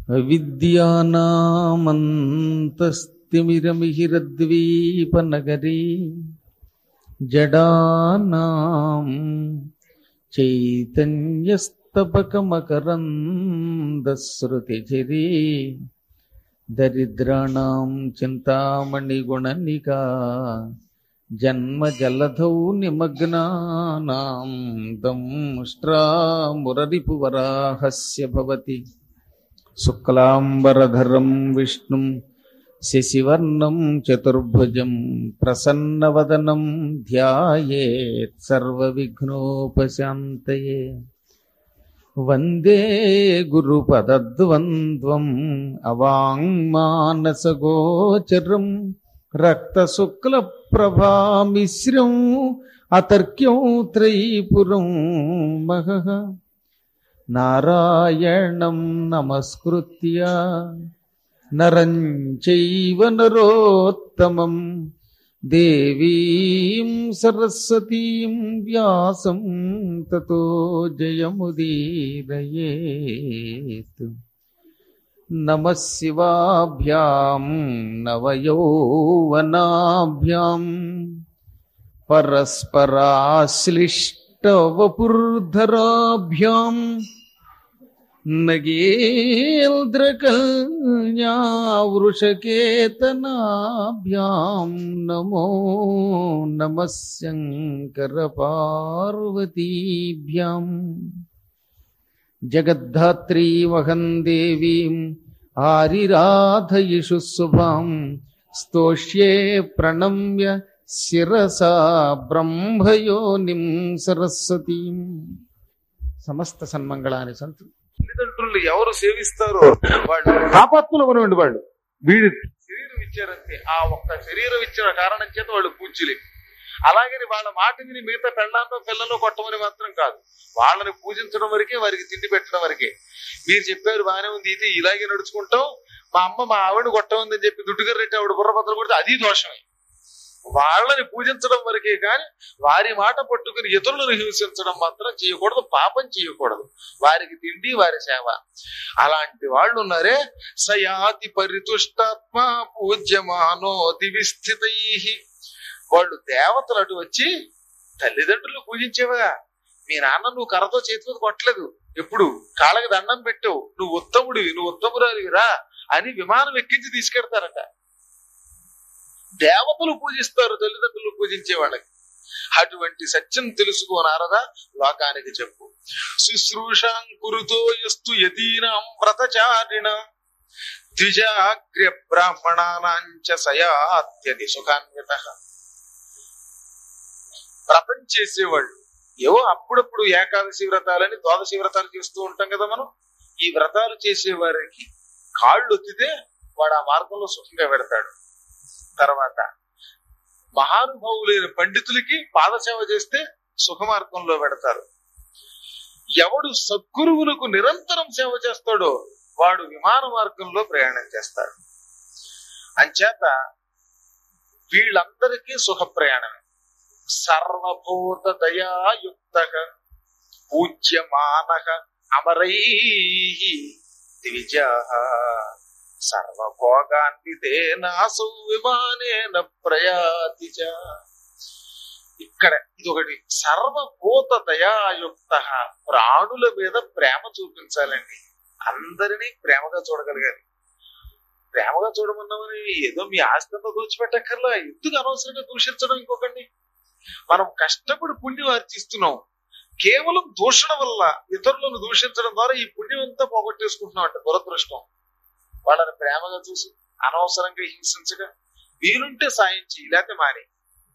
అవిద్యానామంతస్తిమిరమిహిరద్వీపనగరీ జడానాం చైతన్యస్తపకమకరందశ్రుతిచిరీ దరిద్రాణం చింతామణిగుణనికా జన్మజలధౌ నిమగ్నానాం దంష్ట్రామురరిపువరాహస్య భవతి శుక్లాంబరధరం విష్ణుం శశివర్ణం చతుర్భుజం ప్రసన్నవదనం ధ్యాయేత్ సర్వవిఘ్నోపశాంతయే వందే గురుపదద్వంద్వం అవాంగ్మానసగోచరం రక్తశుక్లప్రభామిశ్రం అతర్క్యం త్రైపురం మహః నారాయణం నమస్కృత్య నరం చైవ నరోత్తమం దేవీం సరస్వతీం వ్యాసం తతో జయముదీరయేత్ నమ శివాభ్యాం నవయౌవనాభ్యాం పరస్పరాశ్లిష్టవపుర్ధరాభ్యాం నగేంద్రకల్యావృషకేతనాభ్యాం నమో నమ శంకరపార్వతీభ్యాం జగద్ధాత్రీమహం దేవీం ఆరిరాధయిషు శుభాం స్తోష్యే ప్రణమ్య శిరసా బ్రహ్మయోనిం సరస్వతీం సమస్త సన్మంగళాన్ని సంతు తల్లిదండ్రులు ఎవరు సేవిస్తారో వాళ్ళు పాపాత్ములు అవనండి వాళ్ళు వీడి శరీరం ఇచ్చారంతే ఆ ఒక్క శరీరం ఇచ్చిన కారణం చేత వాళ్ళు పూజ్యులే అలాగని వాళ్ళ మాట విని మిగతా పెళ్ళాంతో పిల్లలు కొట్టమని మాత్రం కాదు వాళ్ళని పూజించడం వరకే వారికి తిండి పెట్టడం వరకే మీరు చెప్పారు బాగానే ఉంది ఇది ఇలాగే నడుచుకుంటాం మా అమ్మ మా ఆవిడ కొట్టమందని చెప్పి దుడ్డుగర్రెట్టి ఆవిడ బుర్రపత్రం కొడితే అది దోషమే వాళ్ళని పూజించడం వరకే కానీ వారి మాట పట్టుకుని ఇతరులను హింసించడం మాత్రం చేయకూడదు పాపం చేయకూడదు వారికి తిండి వారి సేవ అలాంటి వాళ్ళు ఉన్నారే సయాతి పరితుష్టాత్మ పూజ్యమానో దివిస్థితై వాళ్ళు దేవతలు అటు వచ్చి తల్లిదండ్రులు పూజించేవగా మీ నాన్న నువ్వు కర్రతో చేతితో కొట్టలేదు ఎప్పుడు కాళ్ళకి దండం పెట్టావు నువ్వు ఉత్తముడివి నువ్వు ఉత్తమురాలివి రా అని విమానం ఎక్కించి తీసుకెడతారట దేవతలు పూజిస్తారు తల్లిదండ్రులు పూజించే వాళ్ళకి అటువంటి సత్యం తెలుసుకోనారదా లోకానికి చెప్పు శుశ్రూషాం కురుతో ఎస్తు యతీనాం వ్రతచారిణ ద్విజాగ్ర్య బ్రాహ్మణానాంచ సయాత్యతి సుఖాన్విత వ్రతం చేసేవాళ్ళు ఏవో అప్పుడప్పుడు ఏకాదశి వ్రతాలని ద్వాదశి వ్రతాలు చేస్తూ ఉంటాం కదా మనం ఈ వ్రతాలు చేసేవారికి కాళ్ళు ఒత్తితే వాడు ఆ మార్గంలో సుఖంగా పెడతాడు తర్వాత మహానుభావులైన పండితులకి పాదసేవ చేస్తే సుఖ మార్గంలో పెడతారు ఎవడు సద్గురువులకు నిరంతరం సేవ చేస్తాడో వాడు విమాన మార్గంలో ప్రయాణం చేస్తాడు అంచేత వీళ్ళందరికీ సుఖ ప్రయాణమే సర్వభూత దయాయుక్త పూజ్యమాన అమరై ద్విజ సర్వభోగాన్వితేనాసు విమానేన ప్రయాతి చ. ఇక్కడ ఇది ఒకటి సర్వభూత దయాయుక్త ప్రాణుల మీద ప్రేమ చూపించాలండి అందరినీ ప్రేమగా చూడగలగాలి ప్రేమగా చూడమన్నామని ఏదో మీ ఆస్తంతో దూచిపెట్టక్కర్లా ఎందుకు అనవసరంగా దూషించడం ఇంకొకటి మనం కష్టపడి పుణ్యం ఆర్జిస్తున్నాం కేవలం దూషణ వల్ల ఇతరులను దూషించడం ద్వారా ఈ పుణ్యం అంతా పోగొట్టేసుకుంటున్నాం అంటే దురదృష్టం వాళ్ళని ప్రేమగా చూసి అనవసరంగా హింసించగా వీలుంటే సాయం చేయి లేకపోతే మాని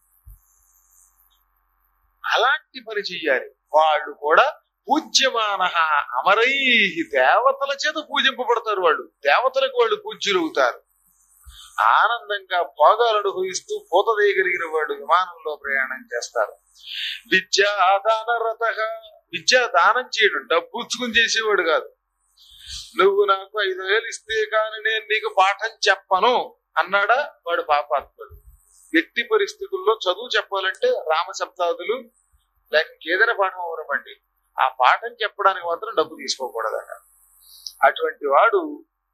అలాంటి పని చెయ్యాలి వాళ్ళు కూడా పూజ్యమాన అమరై దేవతల చేత పూజింపబడతారు వాళ్ళు దేవతలకు వాళ్ళు పూజ్యులు అవుతారు ఆనందంగా భోగాలు అనుభవిస్తూ పూత వేయగలిగిన వాడు విమానంలో ప్రయాణం చేస్తారు విద్యాదాన రథ విద్యా దానం చేయడం డబ్బు ఉచ్చుకుని చేసేవాడు కాదు నువ్వు నాకు ఐదు వేలు ఇస్తే కానీ నేను నీకు పాఠం చెప్పను అన్నాడా వాడు పాపాత్ముడు ఎట్టి పరిస్థితుల్లో చదువు చెప్పాలంటే రామశబ్దాదులు లేక ఏదైనా పాఠం అవరమండి ఆ పాఠం చెప్పడానికి మాత్రం డబ్బు తీసుకోకూడదట అటువంటి వాడు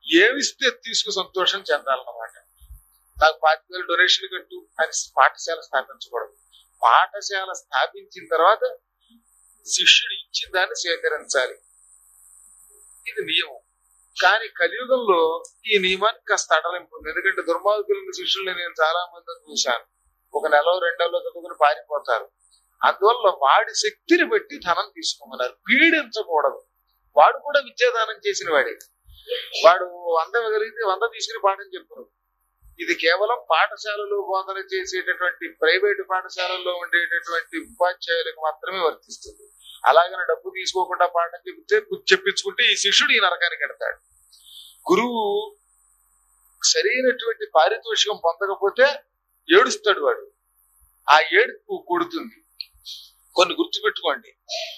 ఏమిస్తే తీసుకు సంతోషం చెందాలన్నమాట నాకు పాతిక వేలు డొనేషన్ కట్టు అని పాఠశాల స్థాపించకూడదు పాఠశాల స్థాపించిన తర్వాత శిష్యుడు ఇచ్చిన దాన్ని స్వీకరించాలి ఇది నియమం కానీ కలియుగంలో ఈ నియమానికి కాస్త అడలింపు ఉంది ఎందుకంటే దుర్మార్గులని శిష్యుల్ని నేను చాలా మందిని చూశాను ఒక నెల రెండేళ్ళలో చదువుకుని పారిపోతారు అందువల్ల వాడి శక్తిని బట్టి ధనం తీసుకోమన్నారు పీడించకూడదు వాడు కూడా విద్యాదానం చేసిన వాడే వాడు వంద కలిగితే వంద తీసుకుని పాఠం చెప్పరు ఇది కేవలం పాఠశాలలో బోధన చేసేటటువంటి ప్రైవేటు పాఠశాలల్లో ఉండేటటువంటి ఉపాధ్యాయులకు మాత్రమే వర్తిస్తుంది అలాగని డబ్బు తీసుకోకుండా పాఠం చెప్తే చెప్పించుకుంటే ఈ శిష్యుడు ఈ నరకానికి ఎడతాడు గురువు సరైనటువంటి పారితోషికం పొందకపోతే ఏడుస్తాడు వాడు ఆ ఏడుపు కొడుతుంది కొన్ని గుర్తుపెట్టుకోండి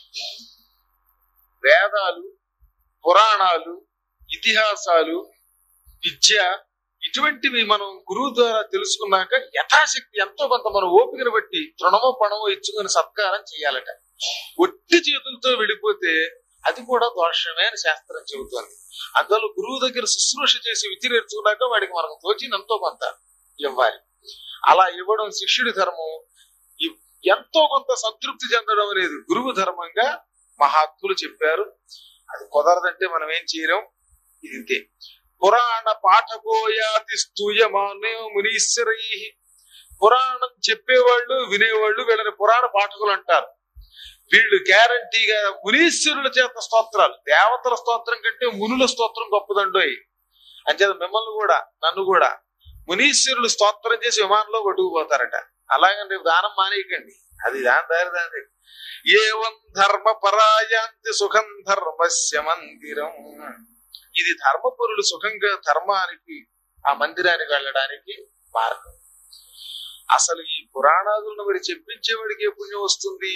వేదాలు పురాణాలు ఇతిహాసాలు విద్య ఇటువంటివి మనం గురువు ద్వారా తెలుసుకున్నాక యథాశక్తి ఎంతో కొంత మన ఓపికను బట్టి తృణమో పణమో ఇచ్చుకొని సత్కారం చేయాలట ఒట్టి చేతులతో వెళ్ళిపోతే అది కూడా దోషమే అని శాస్త్రం చెబుతోంది అందువల్ల గురువు దగ్గర శుశ్రూష చేసి విద్య నేర్చుకున్నాక వాడికి మనకు తోచింది ఎంతో కొంత ఇవ్వాలి అలా ఇవ్వడం శిష్యుడి ధర్మం ఈ- ఎంతో కొంత సంతృప్తి చెందడం అనేది గురువు ధర్మంగా మహాత్ములు చెప్పారు అది కుదరదంటే మనం ఏం చేయలేం ఇది ఇంతే పురాణ పాఠకోయాతి స్తూయమానే మునీశ్వరై పురాణం చెప్పేవాళ్ళు వినేవాళ్ళు వీళ్ళని పురాణ పాఠకులు అంటారు వీళ్ళు గ్యారంటీగా మునీశ్వరుల చేత స్తోత్రాలు దేవతల స్తోత్రం కంటే మునుల స్తోత్రం గొప్పదండోయ్ అంచేత మిమ్మల్ని కూడా నన్ను కూడా మునీశ్వరులు స్తోత్రం చేసి విమానంలో కొట్టుకుపోతారట అలాగని రేపు దానం మానేయకండి అది దాని దారి దాని ఏవం ధర్మ పరాయాంతి సుఖం ధర్మస్య మందిరం ఇది ధర్మపురులు సుఖంగా ధర్మానికి ఆ మందిరానికి వెళ్ళడానికి మార్గం అసలు ఈ పురాణాదులను మరి చెప్పించేవాడికి ఏ పుణ్యం వస్తుంది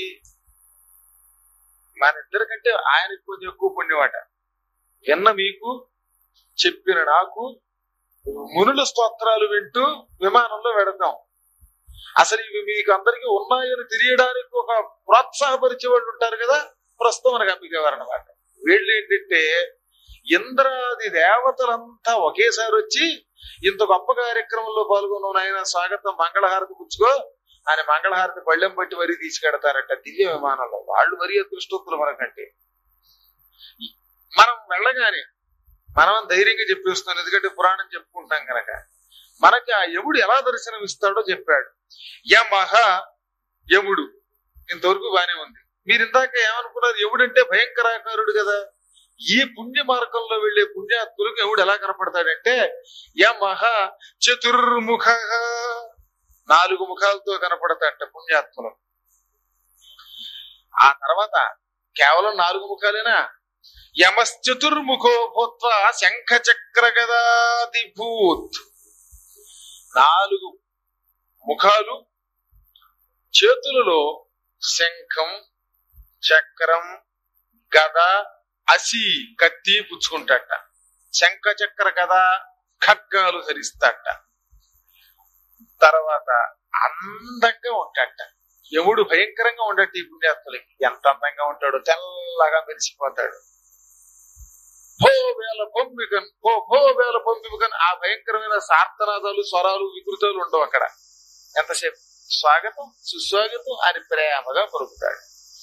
మన ఇద్దరికంటే ఆయనకు కొంచెం ఎక్కువ పుణ్యమట విన్న మీకు చెప్పిన నాకు మునుల స్తోత్రాలు వింటూ విమానంలో వెడతాం అసలు ఇవి మీకు అందరికీ ఉన్నాయని తెలియడానికి ఒక ప్రోత్సాహపరిచే వాళ్ళు ఉంటారు కదా ప్రస్తుతం మనకు అంబికేవారు అనమాట వీళ్ళు ఏంటంటే ఇంద్రాది దేవతలంతా ఒకేసారి వచ్చి ఇంత గొప్ప కార్యక్రమంలో పాల్గొన్న ఆయన స్వాగతం మంగళహారతి పుచ్చుకో ఆయన మంగళహారతి పళ్ళెం బట్టి మరీ తీసుకెడతారట దివ్య విమానంలో వాళ్ళు మరీ అదృష్టవంతులు మనకంటే మనం వెళ్ళగానే మనం ధైర్యంగా చెప్పేస్తున్నాం ఎందుకంటే పురాణం చెప్పుకుంటాం కనుక మనకి ఆ యముడు ఎలా దర్శనం ఇస్తాడో చెప్పాడు యమహ యముడు ఇంతవరకు బానే ఉంది మీరు ఇందాక ఏమనుకున్నారు యముడంటే భయంకరాకారుడు కదా ఈ పుణ్య మార్గంలో వెళ్లే పుణ్యాత్ములకు యముడు ఎలా కనపడతాడంటే యమహ చతుర్ముఖ నాలుగు ముఖాలతో కనపడతాడట పుణ్యాత్ములు ఆ తర్వాత కేవలం నాలుగు ముఖాలేనా యమశ్చతుర్ముఖో భూత్వ శంఖ చక్ర గదాదిభూత్ నాలుగు ముఖాలు చేతులలో శంఖం చక్రం గద అసి కత్తి పుచ్చుకుంటాట శంఖ చక్ర గద ఖడ్గాలు ధరిస్తాట తర్వాత అందంగా ఉంటాట ఎవడు భయంకరంగా ఉండట ఈ పుణ్యాత్ములకి ఎంత అందంగా ఉంటాడు తెల్లగా మెరిసిపోతాడు భో వేల పొమ్మికన్ భో భో వేల పొమ్మికన్ ఆ భయంకరమైన సార్థనాదాలు స్వరాలు వికృతాలు ఉండవు అక్కడ ఎంతసేపు స్వాగతం సుస్వాగతం అని ప్రేమగా పలుకుతాడు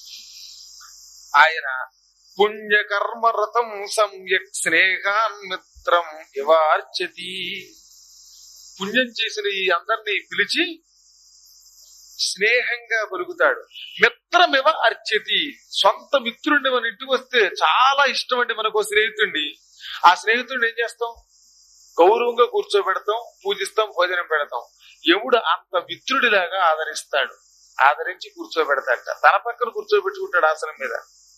ఆయన పుణ్యకర్మ రథం సమ్యక్ స్నేహాన్ మిత్రం ఇవార్చతి పుణ్యం చేసిన ఈ అందరినీ పిలిచి స్నేహంగా పలుకుతాడు మిత్రమివ అర్చతి సొంత మిత్రుడిని మన ఇంటికి వస్తే చాలా ఇష్టం అండి మనకు ఓ స్నేహితుడిని ఆ స్నేహితుడిని ఏం చేస్తాం గౌరవంగా కూర్చోబెడతాం పూజిస్తాం భోజనం పెడతాం ఎవడు అంత మిత్రుడిలాగా ఆదరిస్తాడు ఆదరించి కూర్చోబెడతాడట తన పక్కన కూర్చోబెట్టుకుంటాడు ఆసనం మీద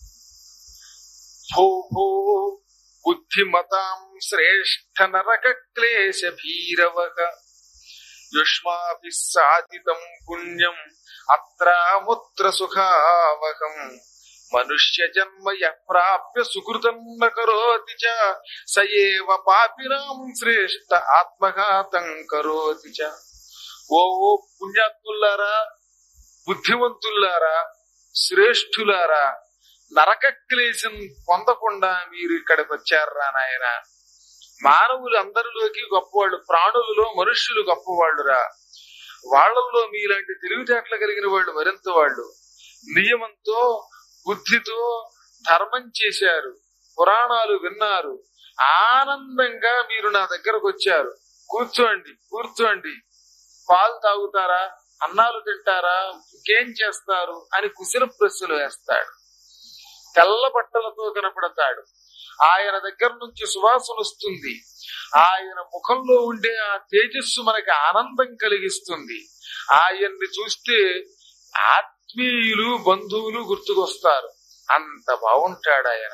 భో భో బుద్ధిమతాం శ్రేష్ఠ నరక క్లేశ భీరవక యుష్మాభిస్సాదితం పుణ్యం అత్రాముత్ర సుఖావహం మనుష్య జన్మ ప్రాప్య సుకృతం న కరోతి చ సయేవ పాపినాం శ్రేష్ఠ ఆత్మఘాతం కరోతి చ ఓ ఓ పుణ్యాత్ములారా బుద్ధిమంతులారా శ్రేష్ఠులారా నరక క్లేశం పొందకుండా మీరు ఇక్కడికి వచ్చారా నాయన మానవులు అందరిలోకి గొప్పవాళ్ళు ప్రాణులలో మనుష్యులు గొప్పవాళ్ళురా వాళ్ళల్లో మీలాంటి తెలివితేటలు కలిగిన వాళ్ళు మరింత వాళ్ళు నియమంతో బుద్ధితో ధర్మం చేశారు పురాణాలు విన్నారు ఆనందంగా మీరు నా దగ్గరకు వచ్చారు కూర్చోండి కూర్చోండి పాలు తాగుతారా అన్నాలు తింటారా ఇంకేం చేస్తారు అని కుశల ప్రశ్నలు వేస్తాడు తెల్ల బట్టలతో కనపడతాడు ఆయన దగ్గర నుంచి సువాసన వస్తుంది ఆయన ముఖంలో ఉండే ఆ తేజస్సు మనకి ఆనందం కలిగిస్తుంది ఆయన్ని చూస్తే ఆత్మీయులు బంధువులు గుర్తుకొస్తారు అంత బాగుంటాడు ఆయన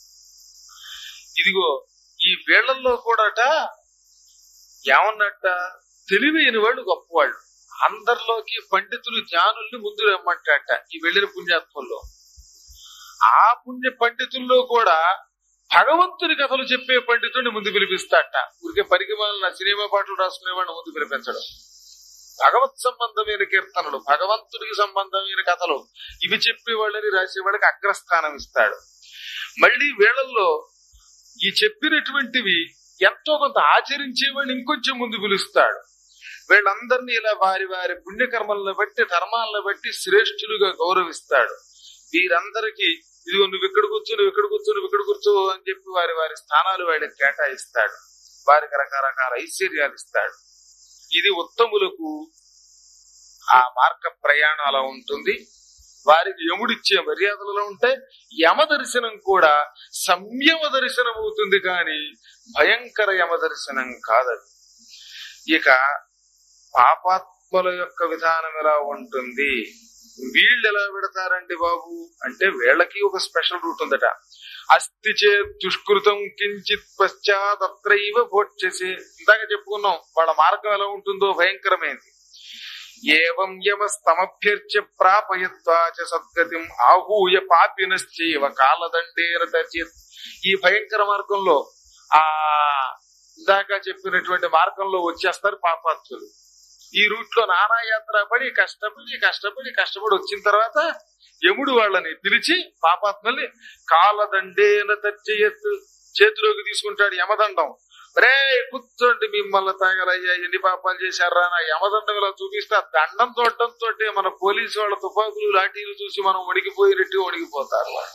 ఇదిగో ఈ వీళ్లలో కూడాట ఏమన్నట్ట తెలివైన వాళ్ళు గొప్పవాళ్ళు అందరిలోకి పండితులు జ్ఞానుల్ని ముందు రమ్మంటాట ఈ వెళ్ళిన పుణ్యాత్మల్లో ఆ పుణ్య పండితుల్లో కూడా భగవంతుని కథలు చెప్పే పండితుడిని ముందు పిలిపిస్తాట ఊరికే పరిగమాల సినిమా పాటలు రాసుకునేవాడిని ముందు పిలిపించడం భగవత్ సంబంధమైన కీర్తనలు భగవంతుడికి సంబంధమైన కథలు ఇవి చెప్పేవాళ్ళని రాసేవాళ్ళకి అగ్రస్థానం ఇస్తాడు మళ్ళీ వీళ్ళల్లో ఈ చెప్పినటువంటివి ఎంతో కొంత ఆచరించేవాడిని ఇంకొంచెం ముందు పిలుస్తాడు వీళ్ళందరినీ ఇలా వారి వారి పుణ్యకర్మలను బట్టి ధర్మాలను బట్టి శ్రేష్ఠులుగా గౌరవిస్తాడు వీరందరికీ ఇదిగో నువ్వు ఇక్కడ కూర్చో నువ్వు ఇక్కడ కూర్చో నువ్వు ఇక్కడ కూర్చో అని చెప్పి వారి వారి స్థానాలు వాడికి కేటాయిస్తాడు వారికి రకరకాల ఐశ్వర్యాలు ఇస్తాడు ఇది ఉత్తములకు ఆ మార్గ ప్రయాణం అలా ఉంటుంది వారికి యముడిచ్చే మర్యాదలలో ఉంటే యమ దర్శనం కూడా సంయమ దర్శనం అవుతుంది కానీ భయంకర యమ దర్శనం కాదది ఇక పాపాత్మల యొక్క విధానం ఎలా ఉంటుంది వీళ్ళు ఎలా పెడతారండి బాబు అంటే వీళ్ళకి ఒక స్పెషల్ రూట్ ఉందట అస్థి చే దుష్కృతం కించిత్ పశ్చాత్రైవ భోక్షసే ఇందాక చెప్పుకున్నాం వాళ్ళ మార్గం ఎలా ఉంటుందో భయంకరమైంది ఏవం యమస్తమభ్యర్చ్య ప్రాపయత్వాచ సద్గతిం ఆహూయ పాపినశ్చైవ కాలదండేర తచేత్ ఈ భయంకర మార్గంలో ఆ ఇందాక చెప్పినటువంటి మార్గంలో వచ్చేస్తారు పాపాత్ములు ఈ రూట్ లో నానాయాత్ర పడి కష్టపడి కష్టపడి కష్టపడి వచ్చిన తర్వాత యముడు వాళ్ళని పిలిచి పాపాత్మల్ని కాలదండేన తచ్చయత్తు చేతిలోకి తీసుకుంటాడు యమదండం రే కూర్చోండి మిమ్మల్ని తాగలయ్యా ఎన్ని పాపాలు చేశారా నా యమదండం ఇలా చూపిస్తే ఆ దండం తోటంతో మన పోలీసు వాళ్ళ తుపాకులు లాఠీలు చూసి మనం వణికిపోయినట్టు వణికిపోతారు వాళ్ళు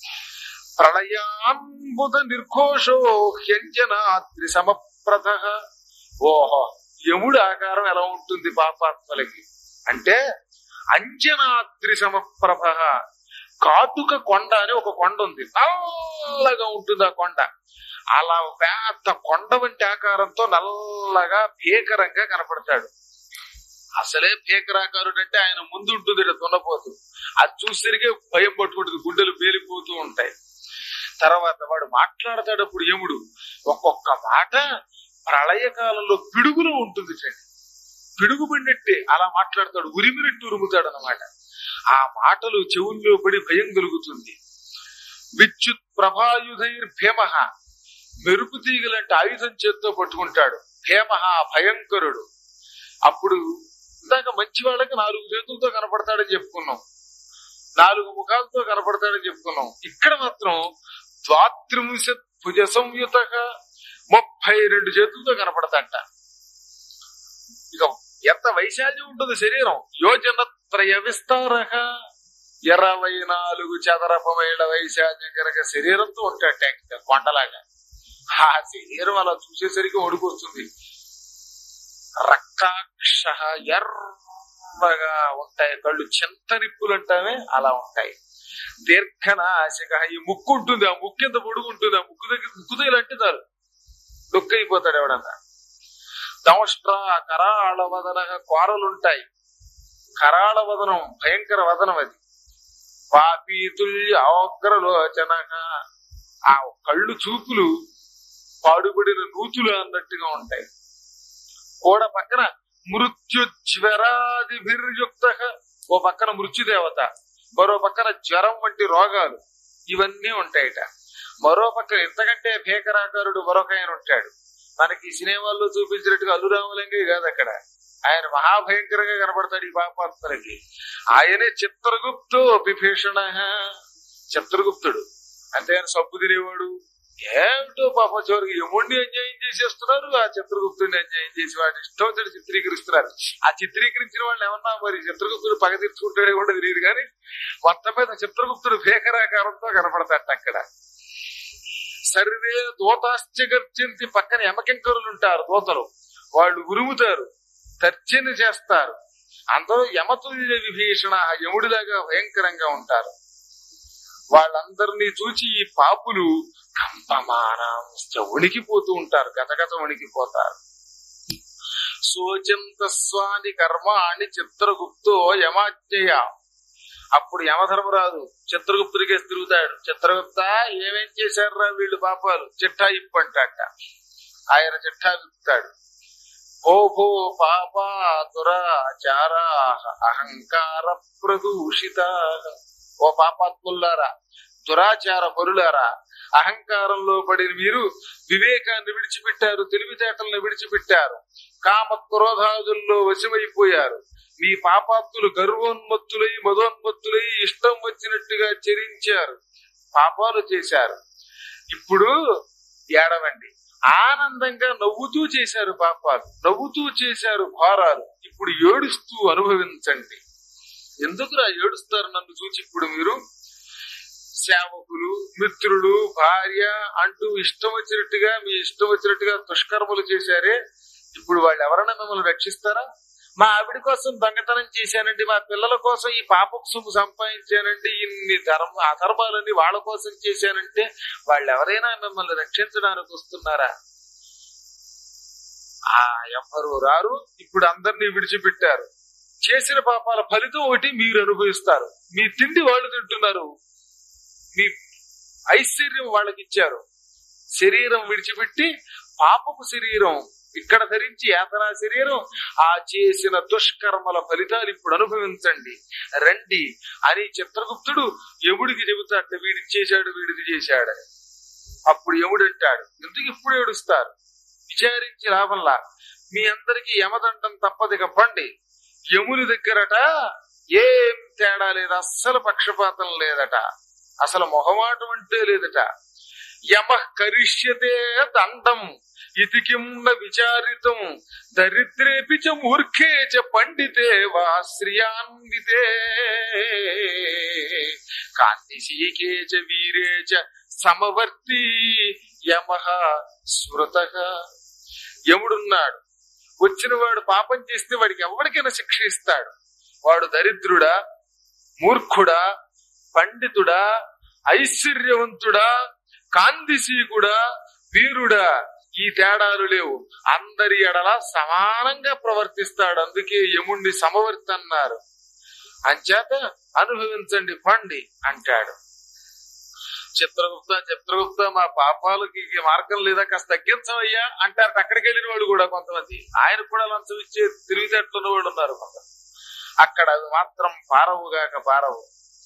ప్రళయాంబుద నిర్ఘోషో హ్యంజనాద్రి సమప్రథ ఓహో యముడు ఆకారం ఎలా ఉంటుంది పాపాత్మలకి అంటే అంజనాద్రి సమప్రభ కాటుక కొండ అని ఒక కొండ ఉంది నల్లగా ఉంటుంది ఆ కొండ అలా పెద్ద కొండ వంటి ఆకారంతో నల్లగా భీకరంగా కనపడతాడు అసలే భీకరాకారుడు అంటే ఆయన ముందు ఉంటుంది ఇట్లా దున్నపోతు అది చూసేసరికి భయం పట్టుకుంటుంది గుండెలు పేలిపోతూ ఉంటాయి తర్వాత వాడు మాట్లాడతాడప్పుడు యముడు ఒక్కొక్క మాట ప్రళయకాలంలో పిడుగులో ఉంటుంది చూడండి పిడుగు పడినట్టే అలా మాట్లాడతాడు ఉరిమినట్టు ఉరుముతాడు అనమాట ఆ మాటలు చెవుల్లో పడి భయం కలుగుతుంది విద్యుత్ ప్రభాయుధైర్ భీమ మెరుపు తీగలంటే ఆయుధం చేత్తో పట్టుకుంటాడు భీమ భయంకరుడు అప్పుడు ఇందాక మంచి వాళ్ళకి నాలుగు చేతులతో కనపడతాడని చెప్పుకున్నాం నాలుగు ముఖాలతో కనపడతాడని చెప్పుకున్నాం ఇక్కడ మాత్రం ద్వాత్రింశత్ భుజ సంయుత ముప్పై రెండు చేతులతో కనపడతాట ఇక ఎంత వైశాల్యం ఉంటుంది శరీరం యోజన త్రయ విస్తార ఇరవై నాలుగు చదరపు మైళ్ళ వైశాల్యం కనుక శరీరంతో ఉంటాట కొండలాగా ఆ శరీరం అలా చూసేసరికి ఒడికొస్తుంది రక్తాక్ష ఎర్రగా ఉంటాయి కళ్ళు చింత నిప్పులు అంటామే అలా ఉంటాయి దీర్ఘనాశిక ఈ ముక్కు ఉంటుంది ఆ ముక్కు ఎంత పొడుగు ఉంటుంది ఆ ముక్కు దగ్గర ముక్కు దగ్గర అంటే చాలు దుఃఖైపోతాడు ఎవడన్నా దంష్ట్ర కరాళ వదన కోరలుంటాయి కరాళ వదనం భయంకర వదనం అది పాపీతుల్య అగ్రలోచన ఆ కళ్ళు చూపులు పాడుబడిన నూతులు అన్నట్టుగా ఉంటాయి గోడ పక్కన మృత్యుజ్వరాదిభిర్యుక్త ఓ పక్కన మృత్యుదేవత మరో పక్కన జ్వరం వంటి రోగాలు ఇవన్నీ ఉంటాయట మరో పక్కన ఇంతకంటే భీకరాకారుడు మరొక ఆయన ఉంటాడు మనకి ఈ సినిమాల్లో చూపించినట్టుగా అల్లురామలింగే కాదు అక్కడ ఆయన మహాభయంకరంగా కనబడతాడు ఈ పాపాత్మలకి ఆయనే చిత్రగుప్తో విభీషణ చిత్రగుప్తుడు అంతేగాని సబ్బు తినేవాడు ఏమిటో పాప చివరికి యముడిని అన్యాయం చేసేస్తున్నారు ఆ చిత్రగుప్తుడిని అన్యాయం చేసి వాటి ఇష్టం వచ్చినట్టు చిత్రీకరిస్తున్నారు ఆ చిత్రీకరించిన వాళ్ళు ఏమన్నా మరి చిత్రగుప్తుడు పగ తీర్చుకుంటాడే కూడా తెలియదు కానీ మొత్తం మీద చిత్రగుప్తుడు భేకరాకారంతో కనపడతాడు అక్కడ సర్వే దూతాశ్చ గర్జంతి పక్కన యమకింకరులు ఉంటారు దూతలు వాళ్ళు ఉరుముతారు తర్జన చేస్తారు అందరూ యమతుల్య విభీషణ యముడిలాగా భయంకరంగా ఉంటారు వాళ్ళందరినీ చూచి ఈ పాపులు కంపమానాంశ వణికిపోతూ ఉంటారు గతగత వణికిపోతారు సోచంత స్వాని కర్మాణి చిత్రగుప్తో యమాజ్ఞయ అప్పుడు యమధర్మరాజు చిత్రగుప్తుడికే తిరుగుతాడు చిత్రగుప్త ఏమేం చేశారురా వీళ్ళు పాపాలు చిట్టా ఇప్పంటాట ఆయన చిట్టా విప్పుతాడు ఓ భో పాప దురాచారా అహంకార ప్రదూషిత ఓ పాపాత్ములారా దురాచార పరులారా అహంకారంలో పడిన మీరు వివేకాన్ని విడిచిపెట్టారు తెలివితేటలను విడిచిపెట్టారు కామ క్రోధాదుల్లో వశమైపోయారు మీ పాపాత్ములు గర్వోన్మత్తులై మదోన్మత్తులై ఇష్టం వచ్చినట్టుగా చరించారు పాపాలు చేశారు ఇప్పుడు ఏడవండి ఆనందంగా నవ్వుతూ చేశారు పాపాలు నవ్వుతూ చేశారు ఘోరాలు ఇప్పుడు ఏడుస్తూ అనుభవించండి ఎందుకురా ఏడుస్తారు నన్ను చూచి ఇప్పుడు మీరు సేవకులు మిత్రులు భార్య అంటూ ఇష్టం వచ్చినట్టుగా మీ ఇష్టం వచ్చినట్టుగా దుష్కర్మలు చేశారే ఇప్పుడు వాళ్ళు ఎవరైనా మిమ్మల్ని రక్షిస్తారా మా ఆవిడ కోసం దొంగతనం చేశానండి మా పిల్లల కోసం ఈ పాపకు సొమ్ము సంపాదించానండి ఇన్ని ధర్మ అధర్మాలన్నీ వాళ్ళ కోసం చేశానంటే వాళ్ళు ఎవరైనా మిమ్మల్ని రక్షించడానికి వస్తున్నారా ఆ ఎవ్వరు రారు ఇప్పుడు అందరినీ విడిచిపెట్టారు చేసిన పాపాల ఫలితం ఒకటి మీరు అనుభవిస్తారు మీ తిండి వాళ్ళు తింటున్నారు మీ ఐశ్వర్యం వాళ్ళకి ఇచ్చారు శరీరం విడిచిపెట్టి పాపపు శరీరం ఇక్కడ ధరించి యాతనా శరీరం ఆ చేసిన దుష్కర్మల ఫలితాలు ఇప్పుడు అనుభవించండి రండి అని చిత్రగుప్తుడు యముడికి చెబుతాడు వీడికి చేశాడు వీడికి చేశాడని అప్పుడు యముడు అంటాడు ఎందుకు ఇప్పుడు ఏడుస్తారు విచారించి లాభంలా మీ అందరికి యమదండం తప్పదిక పండి యముని దగ్గరట ఏం తేడా లేదు అస్సలు పక్షపాతం లేదట అసలు మొహమాటం అంటే లేదట యమ కరిష్యతే దండం ఇది కింద విచారితం దరిద్రేపి చ మూర్ఖే చ పండితే వా శ్రియాన్వితే కాంతిశీకే చ వీరే చ సమవర్తి యమ స్మృత యముడున్నాడు వచ్చిన వాడు పాపం చేస్తే వాడికి ఎవరికైనా శిక్ష ఇస్తాడు వాడు దరిద్రుడా మూర్ఖుడా పండితుడా ఐశ్వర్యవంతుడా కాంతిశీకుడా వీరుడా ఈ తేడాలు లేవు అందరి ఎడల సమానంగా ప్రవర్తిస్తాడు అందుకే యముణ్ణి సమవర్తి అన్నారు అంచేత అనుభవించండి పండి అంటాడు చిత్రగుప్త చిత్రగుప్త మా పాపాలకి ఈ మార్గం లేదా కాస్త తగ్గించవయ్యా అంటారు అక్కడికి వెళ్ళిన వాళ్ళు కూడా కొంతమంది ఆయన కూడా లంచం ఇచ్చే తిరిగితేట్లున్న వాళ్ళు ఉన్నారు కొంత అక్కడ అది మాత్రం పారవుగాక పారవు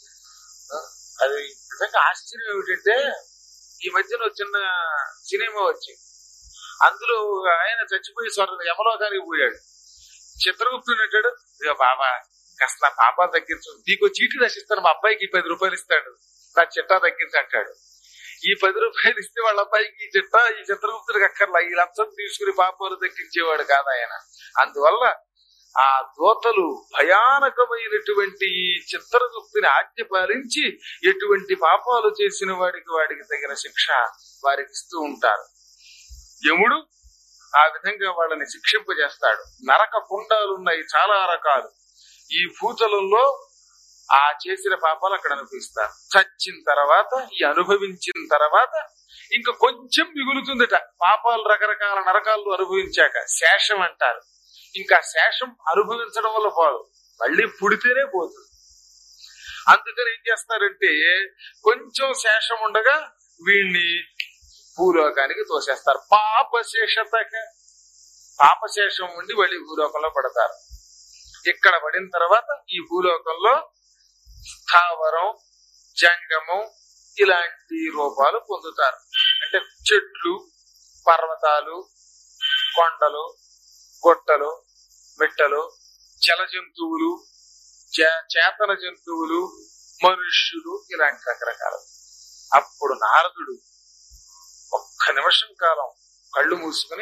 అది నిజంగా ఆశ్చర్యం ఏమిటంటే ఈ మధ్యన ఒక చిన్న సినిమా వచ్చి అందులో ఒక ఆయన చచ్చిపోయి స్వర్గ యమలోకానికి పోయాడు చిత్రగుప్తుడు అంటాడు ఇక బాబా కాస్త నా పాపాలు తగ్గించు నీకు చీటీ రసిస్తాను మా అబ్బాయికి ఈ పది రూపాయలు ఇస్తాడు నా చిట్టా తగ్గించి అంటాడు ఈ పది రూపాయలు ఇస్తే వాళ్ళ అబ్బాయికి ఈ చిట్టా ఈ చిత్రగుప్తుడికి అక్కర్లా ఈ లంచం తీసుకుని పాపాలు తగ్గించేవాడు కాదు ఆయన అందువల్ల ఆ దోతలు భయానకమైనటువంటి ఈ చిత్రగుప్తుని ఆజ్ఞ పాలించి ఎటువంటి పాపాలు చేసిన వాడికి వాడికి తగిన శిక్ష వారికి ఇస్తూ ఉంటారు యముడు ఆ విధంగా వాళ్ళని శిక్షింపజేస్తాడు నరక కుండాలు ఉన్నాయి చాలా రకాలు ఈ భూతలంలో ఆ చేసిన పాపాలు అక్కడ అనుభవిస్తారు చచ్చిన తర్వాత ఈ అనుభవించిన తర్వాత ఇంకా కొంచెం మిగులుతుందట పాపాలు రకరకాల నరకాలు అనుభవించాక శేషం అంటారు ఇంకా శేషం అనుభవించడం వల్ల పోదు మళ్ళీ పుడితేనే పోతుంది అందుకని ఏం చేస్తారంటే కొంచెం శేషం ఉండగా వీణ్ణి భూలోకానికి తోసేస్తారు పాపశేషతక పాపశేషం ఉండి మళ్ళీ భూలోకంలో పడతారు ఇక్కడ పడిన తర్వాత ఈ భూలోకంలో స్థావరం జంగమం ఇలాంటి రూపాలు పొందుతారు అంటే చెట్లు పర్వతాలు కొండలు గుట్టలు మిట్టలు జల జంతువులు చే- చేతన జంతువులు మనుష్యులు ఇలాంటి రకరకాలు అప్పుడు నారదుడు ఒక్క నిమిషం కాలం కళ్ళు మూసుకుని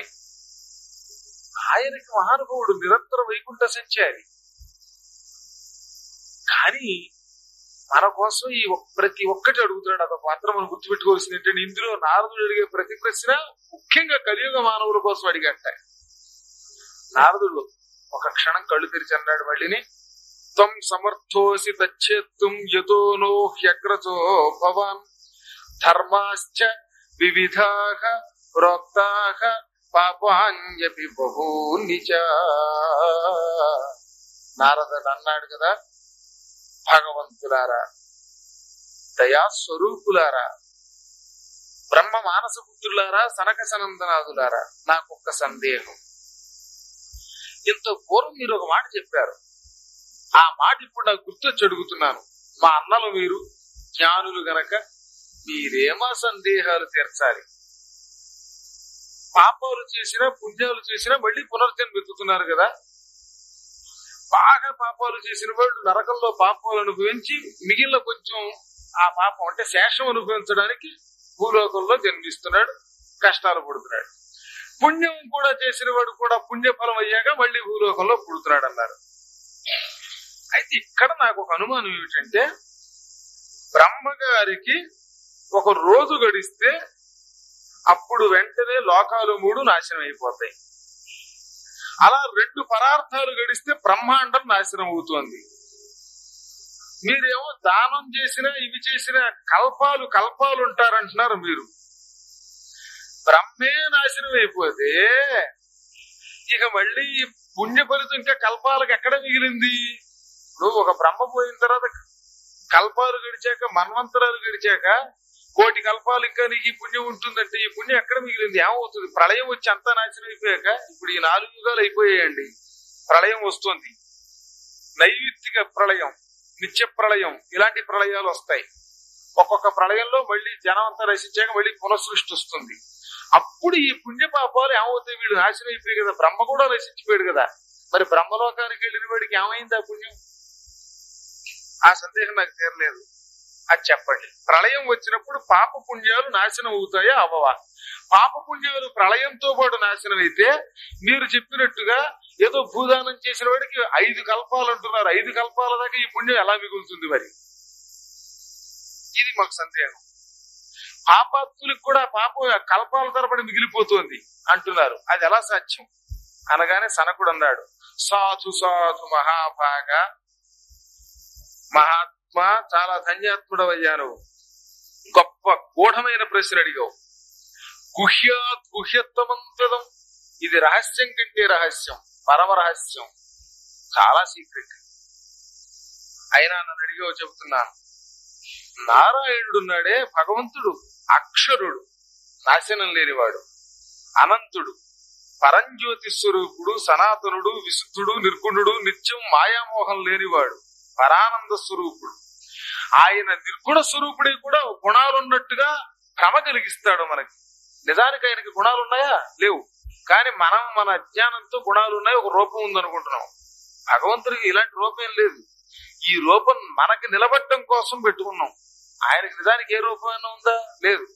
ఆయనకి మహానుభావుడు నిరంతర వైకుంఠ సంచారి కానీ మన కోసం ఈ ఒక్- ప్రతి ఒక్కటి అడుగుతున్నాడు అదొక మాత్రం మనం గుర్తుపెట్టుకోవాల్సింది ఏంటంటే ఇందులో నారదుడు అడిగే ప్రతి ప్రశ్న ముఖ్యంగా కలియుగ మానవుల కోసం అడిగట నారదుడు ఒక క్షణం కళ్ళు తెరిచి అన్నాడు మళ్ళీని త్వం సమర్థోసి తచ్చేత్తుం యతో నో హ్యగ్రతో భవాన్ ధర్మాశ్చ వివిధాః ప్రోక్తాః పాపాన్యపి బహూని చ నారదుడు అన్నాడు కదా భగవంతులారా దయా స్వరూపులారా బ్రహ్మ మానస పుత్రులారా సనక సనందనాదులారా నాకొక్క సందేహం ఇంత పూర్వం మీరు ఒక మాట చెప్పారు ఆ మాట ఇప్పుడు నాకు గుర్తొచ్చి అడుగుతున్నాను మా అన్నలు మీరు జ్ఞానులు గనక మీరేమా సందేహాలు తీర్చాలి పాపాలు చేసినా పుణ్యాలు చేసినా మళ్ళీ పునర్జన్మ ఎత్తుతున్నారు కదా బాగా పాపాలు చేసిన వాళ్ళు నరకంలో పాపాలు అనుభవించి మిగిలిన కొంచెం ఆ పాపం అంటే శేషం అనుభవించడానికి భూలోకంలో జన్మిస్తున్నాడు కష్టాలు పడుతున్నాడు పుణ్యం కూడా చేసిన వాడు కూడా పుణ్యఫలం అయ్యాక మళ్ళీ భూలోకంలో పుడుతున్నాడు అన్నారు అయితే ఇక్కడ నాకు ఒక అనుమానం ఏమిటంటే బ్రహ్మగారికి ఒక రోజు గడిస్తే అప్పుడు వెంటనే లోకాలు మూడు నాశనం అయిపోతాయి అలా రెండు పదార్థాలు గడిస్తే బ్రహ్మాండం నాశనం అవుతోంది మీరేమో దానం చేసినా ఇవి చేసిన కల్పాలు కల్పాలు ఉంటారంటున్నారు మీరు బ్రహ్మే నాశనం అయిపోతే ఇక మళ్ళీ ఈ పుణ్య ఫలితం ఇంకా కల్పాలకు ఎక్కడ మిగిలింది ఇప్పుడు ఒక బ్రహ్మ పోయిన తర్వాత కల్పాలు గడిచాక మన్వంతరాలు గడిచాక కోటి కల్పాలు ఇంకా నీకు ఈ పుణ్యం ఉంటుందంటే ఈ పుణ్యం ఎక్కడ మిగిలింది ఏమవుతుంది ప్రళయం వచ్చి అంతా నాశనం అయిపోయాక ఇప్పుడు ఈ నాలుగు యుగాలు అయిపోయాయండి ప్రళయం వస్తుంది నైవిత్తిక ప్రళయం నిత్య ప్రళయం ఇలాంటి ప్రళయాలు వస్తాయి ఒక్కొక్క ప్రళయంలో మళ్ళీ జనం అంతా రచించాక మళ్ళీ పునఃసృష్టి వస్తుంది అప్పుడు ఈ పుణ్య పాపాలు ఏమవుతాయి వీళ్ళు నాశనం అయిపోయాయి కదా బ్రహ్మ కూడా రచించిపోయాడు కదా మరి బ్రహ్మలోకానికి వెళ్ళిన వాడికి ఏమైంది ఆ పుణ్యం ఆ సందేహం నాకు తీరలేదు అది చెప్పండి ప్రళయం వచ్చినప్పుడు పాప పుణ్యాలు నాశనం అవుతాయా అవ్వవా పాప పుణ్యాలు ప్రళయంతో పాటు నాశనం అయితే మీరు చెప్పినట్టుగా ఏదో భూదానం చేసిన వాడికి ఐదు కల్పాలు అంటున్నారు ఐదు కల్పాల దాకా ఈ పుణ్యం ఎలా మిగులుతుంది మరి ఇది మాకు సందేహం పాపాత్ములకు కూడా పాపం కల్పాల తరబడి మిగిలిపోతుంది అంటున్నారు అది ఎలా సాధ్యం అనగానే సనకుడు అన్నాడు సాధు సాధు మహాభాగ మహాత్మా చాలా ధన్యాత్ముడవయ్యా నువ్వు గొప్ప గూఢమైన ప్రశ్న అడిగావు గుహ్యాత్ గుహ్యత్వమంతదం ఇది రహస్యం కంటే రహస్యం పరమ రహస్యం చాలా సీక్రెట్ అయినా నన్ను అడిగావు చెబుతున్నాను నారాయణుడు ఉన్నాడే భగవంతుడు అక్షరుడు నాశనం లేనివాడు అనంతుడు పరంజ్యోతి స్వరూపుడు సనాతనుడు విశుద్ధుడు నిర్గుణుడు నిత్యం మాయామోహం లేనివాడు పరానంద స్వరూపుడు ఆయన నిర్గుణ స్వరూపుడే కూడా గుణాలున్నట్టుగా భ్రమ కలిగిస్తాడు మనకి నిజానికి ఆయనకి గుణాలు ఉన్నాయా లేవు కానీ మనం మన అజ్ఞానంతో గుణాలు ఉన్నాయి ఒక రూపం ఉందనుకుంటున్నాం భగవంతుడికి ఇలాంటి రూపం ఏం లేదు ఈ రూపం మనకి నిలబడటం కోసం పెట్టుకున్నాం ఆయనకి నిజానికి ఏ రూపమైనా ఉందా లేదు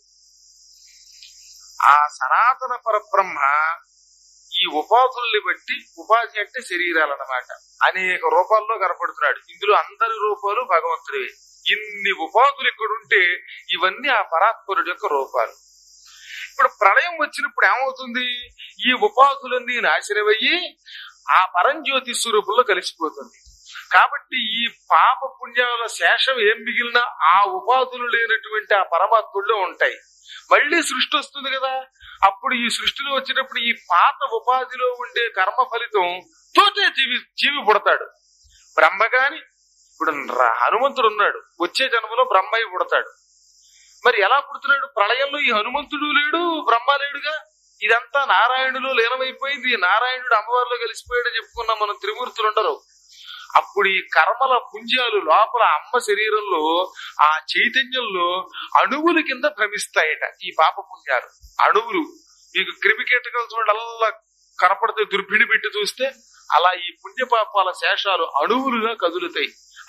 ఆ సనాతన పరబ్రహ్మ ఈ ఉపాధుల్ని బట్టి ఉపాధి అంటే శరీరాలు అన్నమాట అనేక రూపాల్లో కనపడుతున్నాడు ఇందులో అందరి రూపాలు భగవంతుడివే ఇన్ని ఉపాధులు ఇక్కడుంటే ఇవన్నీ ఆ పరాత్పరుడు యొక్క రూపాలు ఇప్పుడు ప్రళయం వచ్చినప్పుడు ఏమవుతుంది ఈ ఉపాధులన్నీ నాశనమయ్యి ఆ పరంజ్యోతి స్వరూపంలో కలిసిపోతుంది కాబట్టి ఈ పాప పుణ్యాల శేషం ఏం మిగిలినా ఆ ఉపాధులు లేనటువంటి ఆ పరమాత్ముల్లో ఉంటాయి మళ్ళీ సృష్టి వస్తుంది కదా అప్పుడు ఈ సృష్టిలో వచ్చినప్పుడు ఈ పాత ఉపాధిలో ఉండే కర్మ ఫలితం తోటే జీవి జీవి పుడతాడు బ్రహ్మ గాని ఇప్పుడు ర- హనుమంతుడు ఉన్నాడు వచ్చే జన్మలో బ్రహ్మయ్య పుడతాడు మరి ఎలా పుడుతున్నాడు ప్రళయంలో ఈ హనుమంతుడు లేడు బ్రహ్మ లేడుగా ఇదంతా నారాయణులో లీనమైపోయింది ఈ నారాయణుడు అమ్మవారిలో కలిసిపోయాడని చెప్పుకున్నాం మనం త్రిమూర్తులు ఉండరు అప్పుడు ఈ కర్మల పుంజాలు లోపల అమ్మ శరీరంలో ఆ చైతన్యంలో అణువుల కింద భ్రమిస్తాయట ఈ పాప పుణ్యాలు అణువులు మీకు క్రిమికీటకాలు చూడండి అలా కనపడితే దుర్భిణి పెట్టి చూస్తే అలా ఈ పుణ్య పాపాల శేషాలు అణువులుగా కదులుతాయి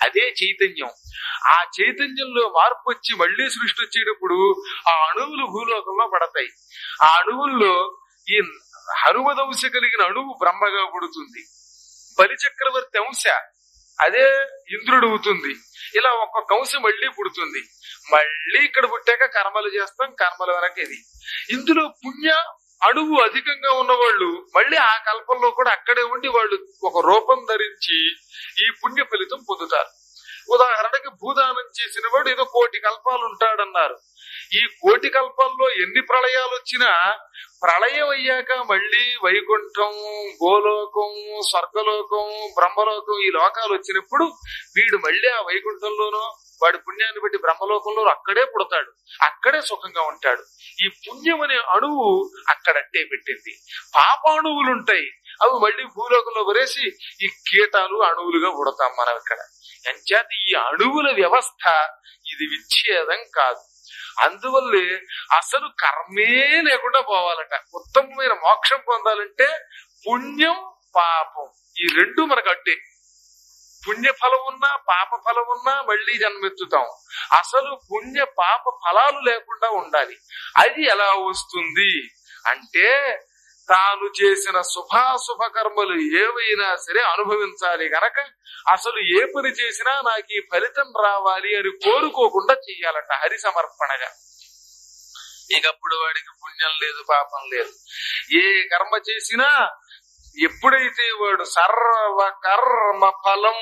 అదే చైతన్యం ఆ చైతన్యంలో మార్పు వచ్చి మళ్ళీ సృష్టి వచ్చేటప్పుడు ఆ అణువులు భూలోకంలో పడతాయి ఆ అణువుల్లో ఈ హనుమదంశ కలిగిన అణువు బ్రహ్మగా పుడుతుంది బలి చక్రవర్తి అంశ అదే ఇంద్రుడు అవుతుంది ఇలా ఒక్కొక్క అంశ మళ్ళీ పుడుతుంది మళ్ళీ ఇక్కడ పుట్టాక కర్మలు చేస్తాం కర్మల వరకు ఇది ఇందులో పుణ్య అణువు అధికంగా ఉన్నవాళ్ళు మళ్ళీ ఆ కల్పంలో కూడా అక్కడే ఉండి వాళ్ళు ఒక రూపం ధరించి ఈ పుణ్య ఫలితం పొందుతారు ఉదాహరణకి భూదానం చేసిన వాడు ఏదో కోటి కల్పాలు ఉంటాడన్నారు ఈ కోటి కల్పాల్లో ఎన్ని ప్రళయాలు వచ్చినా ప్రళయం అయ్యాక మళ్ళీ వైకుంఠం గోలోకం స్వర్గలోకం బ్రహ్మలోకం ఈ లోకాలు వచ్చినప్పుడు వీడు మళ్ళీ ఆ వైకుంఠంలోనో వాడి పుణ్యాన్ని బట్టి బ్రహ్మలోకంలో అక్కడే పుడతాడు అక్కడే సుఖంగా ఉంటాడు ఈ పుణ్యం అనే అణువు అక్కడట్టే పెట్టింది పాపాణువులు ఉంటాయి అవి మళ్ళీ భూలోకంలో వరేసి ఈ కీటాలు అణువులుగా పుడతాం మనం ఇక్కడ ఎంచేత ఈ అణువుల వ్యవస్థ ఇది విచ్ఛేదం కాదు అందువల్లే అసలు కర్మే లేకుండా పోవాలట ఉత్తమమైన మోక్షం పొందాలంటే పుణ్యం పాపం ఈ రెండు మనకు అట్టే పుణ్య ఫలం ఉన్నా పాప ఫలం ఉన్నా మళ్ళీ జన్మెత్తుతాం అసలు పుణ్య పాప ఫలాలు లేకుండా ఉండాలి అది ఎలా వస్తుంది అంటే తాను చేసిన శుభాశుభ కర్మలు ఏవైనా సరే అనుభవించాలి గనక అసలు ఏ పని చేసినా నాకు ఈ ఫలితం రావాలి అని కోరుకోకుండా చెయ్యాలట హరి సమర్పణగా ఇకప్పుడు వాడికి పుణ్యం లేదు పాపం లేదు ఏ కర్మ చేసినా ఎప్పుడైతే వాడు సర్వ కర్మ ఫలం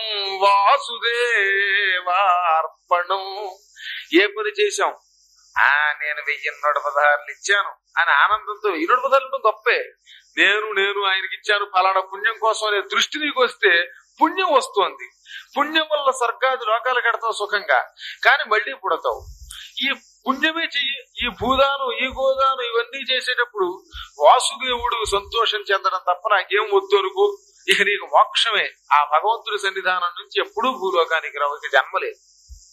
వాసుదేవార్పణం ఏ పని చేశాం ఆ నేను వెయ్యి నూట పదహారులు ఇచ్చాను అని ఆనందంతో వెయ్యి నూట పదహారులు గొప్పే నేను నేను ఆయనకి ఇచ్చాను ఫలానా పుణ్యం కోసం అనే దృష్టి నీకు వస్తే పుణ్యం వస్తోంది పుణ్యం వల్ల స్వర్గాది లోకాలు కడతావు సుఖంగా కానీ మళ్ళీ పుడతావు ఈ పుణ్యమే చెయ్యి ఈ భూదానం ఈ గోదానం ఇవన్నీ చేసేటప్పుడు వాసుదేవుడు సంతోషం చెందడం తప్ప నాకేం వద్దు అనుకో ఇక నీకు మోక్షమే ఆ భగవంతుడి సన్నిధానం నుంచి ఎప్పుడూ భూలోకానికి రావు ఇక జన్మలేదు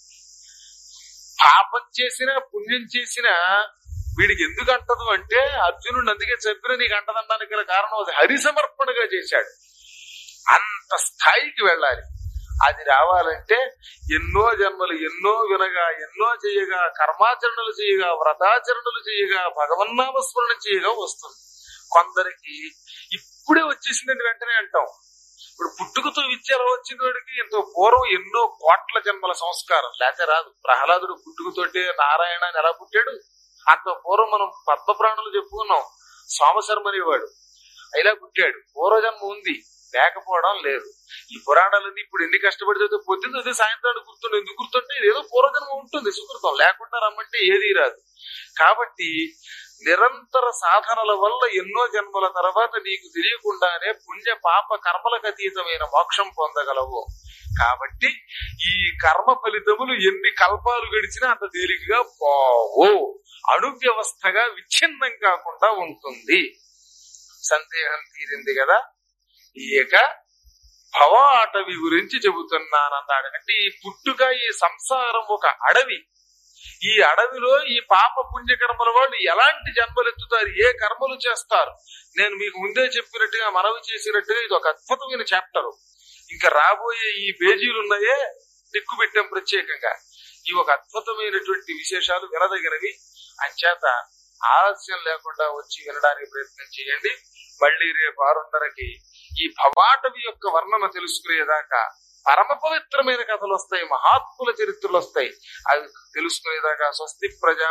పాపం చేసినా పుణ్యం చేసినా వీడికి ఎందుకు అంటదు అంటే అర్జునుడు అందుకే చెప్పిన నీకు అంటదనడానికి గల కారణం అది హరి సమర్పణగా చేశాడు అంత స్థాయికి వెళ్ళాలి అది రావాలంటే ఎన్నో జన్మలు ఎన్నో వినగా ఎన్నో చేయగా కర్మాచరణలు చేయగా వ్రతాచరణలు చేయగా భగవన్నామస్మరణం చేయగా వస్తుంది కొందరికి ఇప్పుడే వచ్చేసిందని వెంటనే అంటాం ఇప్పుడు పుట్టుకతో విద్య ఎలా వచ్చింది వాడికి ఎంతో పూర్వం ఎన్నో కోట్ల జన్మల సంస్కారం లేకపోతే రాదు ప్రహ్లాదుడు పుట్టుకతోటే నారాయణ అని ఎలా పుట్టాడు అంత పూర్వం మనం పద్మప్రాణులు చెప్పుకున్నాం సోమశర్మ అనేవాడు ఇలా పుట్టాడు పూర్వజన్మ ఉంది లేకపోవడం లేదు ఈ పురాణాలన్నీ ఇప్పుడు ఎన్ని కష్టపడి చదివితే పొద్దున్న అదే సాయంత్రానికి గుర్తుండే ఎందుకు గుర్తుంటే ఏదో పూర్వజన్మ ఉంటుంది సుకృతం లేకుండా రమ్మంటే ఏదీ రాదు కాబట్టి నిరంతర సాధనల వల్ల ఎన్నో జన్మల తర్వాత నీకు తెలియకుండానే పుణ్య పాప కర్మలకు అతీతమైన మోక్షం పొందగలవు కాబట్టి ఈ కర్మ ఫలితములు ఎన్ని కల్పాలు గడిచినా అంత తేలికగా పోవు అణు వ్యవస్థగా విచ్ఛిన్నం కాకుండా ఉంటుంది సందేహం తీరింది కదా ఇక భవాటవి గురించి చెబుతున్నానన్నాడు అంటే ఈ పుట్టుక ఈ సంసారం ఒక అడవి ఈ అడవిలో ఈ పాప పుణ్యకర్మల వాళ్ళు ఎలాంటి జన్మలు ఎత్తుతారు ఏ కర్మలు చేస్తారు నేను మీకు ముందే చెప్పినట్టుగా మనవి చేసినట్టుగా ఇది ఒక అద్భుతమైన చాప్టర్ ఇంకా రాబోయే ఈ పేజీలు ఉన్నాయే దిక్కు పెట్టాం ప్రత్యేకంగా ఈ ఒక అద్భుతమైనటువంటి విశేషాలు వినదగినవి అంచేత ఆలస్యం లేకుండా వచ్చి వినడానికి ప్రయత్నం చేయండి మళ్ళీ రేపు ఆరున్నరకి ఈ భవాటవి యొక్క వర్ణన తెలుసుకునేదాకా పరమ పవిత్రమైన కథలు వస్తాయి మహాత్ముల చరిత్రలు వస్తాయి అవి తెలుసుకునేదాకా స్వస్తి ప్రజా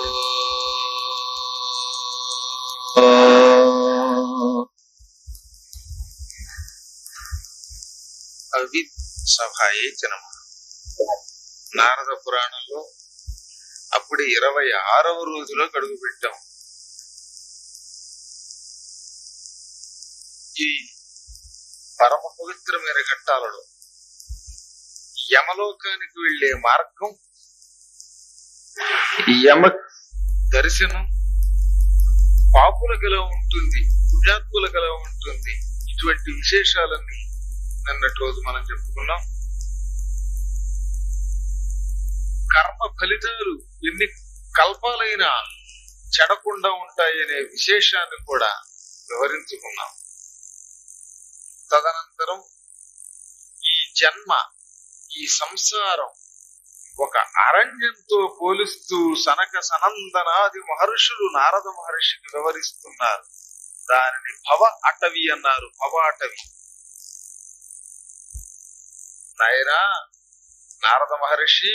అవి సభాయే జనమ నారద పురాణంలో అప్పుడు ఇరవై ఆరవ రోజులో గడుగు పెట్టాం ఈ పరమ పవిత్రమైన ఘట్టాలలో యమలోకానికి వెళ్లే మార్గం యమ దర్శనం పాపులకు ఎలా ఉంటుంది పుణ్యాత్ములకు ఎలా ఉంటుంది ఇటువంటి విశేషాలన్నీ నిన్నటి రోజు మనం చెప్పుకున్నాం కర్మ ఫలితాలు ఎన్ని కల్పాలైనా చెడకుండా ఉంటాయనే విశేషాన్ని కూడా వివరించుకున్నాం తదనంతరం ఈ జన్మ ఈ సంసారం ఒక అరణ్యంతో పోలుస్తూ సనక సనందనాది మహర్షులు నారద మహర్షికి వివరిస్తున్నారు దానిని భవ అటవి అన్నారు భవ అటవి నాయనా నారద మహర్షి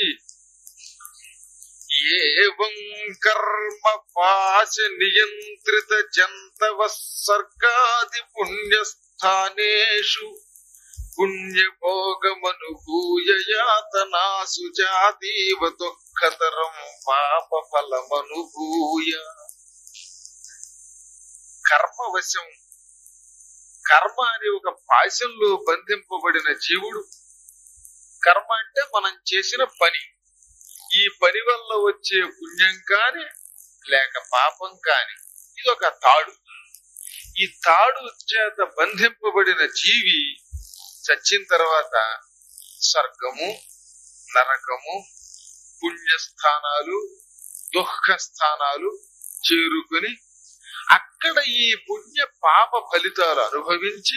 ఏవం కర్మ పాశ నియంత్రిత జంతవ సర్గాది పుణ్యస్థానేషు పుణ్యభోగమనుభూయ యాతనాసు జాతీవ దుఃఖతరం పాప ఫలమనుభూయ కర్మవశం కర్మ అనే ఒక పాశంలో బంధింపబడిన జీవుడు కర్మ అంటే మనం చేసిన పని ఈ పని వల్ల వచ్చే పుణ్యం కాని లేక పాపం కాని ఇది ఒక తాడు ఈ తాడు చేత బంధింపబడిన జీవి చచ్చిన తర్వాత స్వర్గము నరకము పుణ్యస్థానాలు దుఃఖ స్థానాలు చేరుకుని అక్కడ ఈ పుణ్య పాప ఫలితాలు అనుభవించి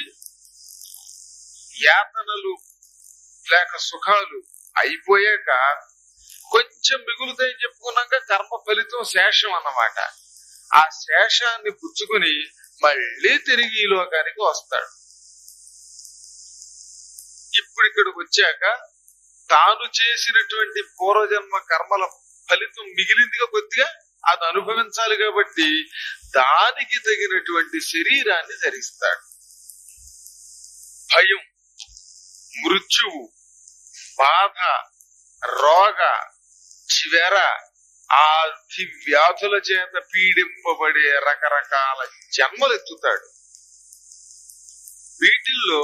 యాతనలు లేక సుఖాలు అయిపోయాక కొంచెం మిగులుతాయని చెప్పుకున్నాక కర్మ ఫలితం శేషం అన్నమాట ఆ శేషాన్ని పుచ్చుకుని మళ్ళీ తిరిగి ఈ లోకానికి వస్తాడు ఇప్పుడు ఇక్కడికి వచ్చాక తాను చేసినటువంటి పూర్వజన్మ కర్మల ఫలితం మిగిలిందిగా కొద్దిగా అది అనుభవించాలి కాబట్టి దానికి తగినటువంటి శరీరాన్ని ధరిస్తాడు భయం మృత్యువు బాధ రోగ చివెర ఆది వ్యాధుల చేత పీడింపబడే రకరకాల జన్మలు ఎత్తుతాడు వీటిల్లో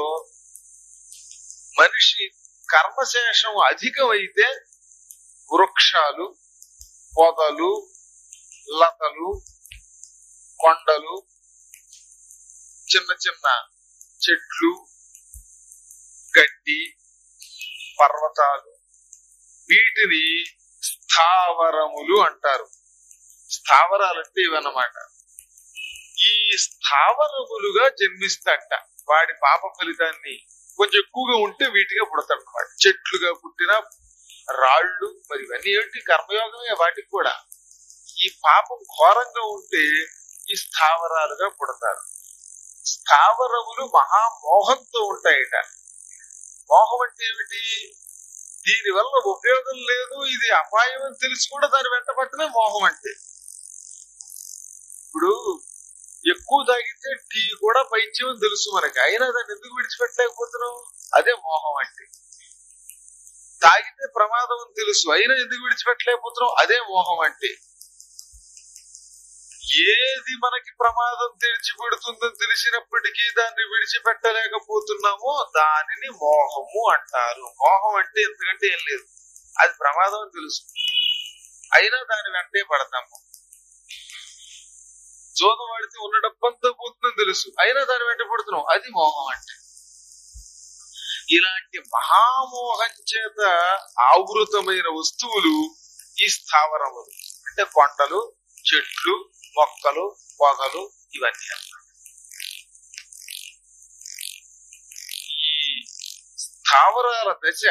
మనిషి కర్మశేషం అధికమైతే వృక్షాలు పొదలు లతలు కొండలు చిన్న చిన్న చెట్లు గడ్డి పర్వతాలు వీటిని స్థావరములు అంటారు స్థావరాలంటే ఇవన్నమాట ఈ స్థావరములుగా జన్మిస్తాట వాడి పాప ఫలితాన్ని కొంచెం ఎక్కువగా ఉంటే వీటిగా పుడతాడనమాట చెట్లుగా పుట్టిన రాళ్ళు మరి ఇవన్నీ ఏంటి కర్మయోగమే వాటికి కూడా ఈ పాపం ఘోరంగా ఉంటే ఈ స్థావరాలుగా పుడతారు స్థావరములు మహామోహంతో ఉంటాయట మోహం అంటే ఏమిటి దీని వల్ల ఉపయోగం లేదు ఇది అపాయం అని తెలిసి కూడా దాని వెంట పట్టమే మోహం అంటే ఇప్పుడు ఎక్కువ తాగితే టీ కూడా పైత్యం అని తెలుసు మనకి అయినా దాన్ని ఎందుకు విడిచిపెట్టలేకపోతున్నాం అదే మోహం అంటే తాగితే ప్రమాదం అని తెలుసు అయినా ఎందుకు విడిచిపెట్టలేకపోతున్నాం అదే మోహం అంటే ఏది మనకి ప్రమాదం తెరిచిపెడుతుందని తెలిసినప్పటికీ దాన్ని విడిచిపెట్టలేకపోతున్నామో దానిని మోహము అంటారు మోహం అంటే ఎందుకంటే ఏం లేదు అది ప్రమాదం అని తెలుసు అయినా దాని వెంటే పడతాము జోదం వాడితే ఉన్న డబ్బంతా పోతుందని తెలుసు అయినా దాని వెంట పడుతున్నాం అది మోహం అంటే ఇలాంటి మహామోహం చేత ఆవృతమైన వస్తువులు ఈ స్థావరములు అంటే కొండలు చెట్లు మొక్కలు పొదలు ఇవన్నీ అన్నమాట ఈ స్థావరాల దశ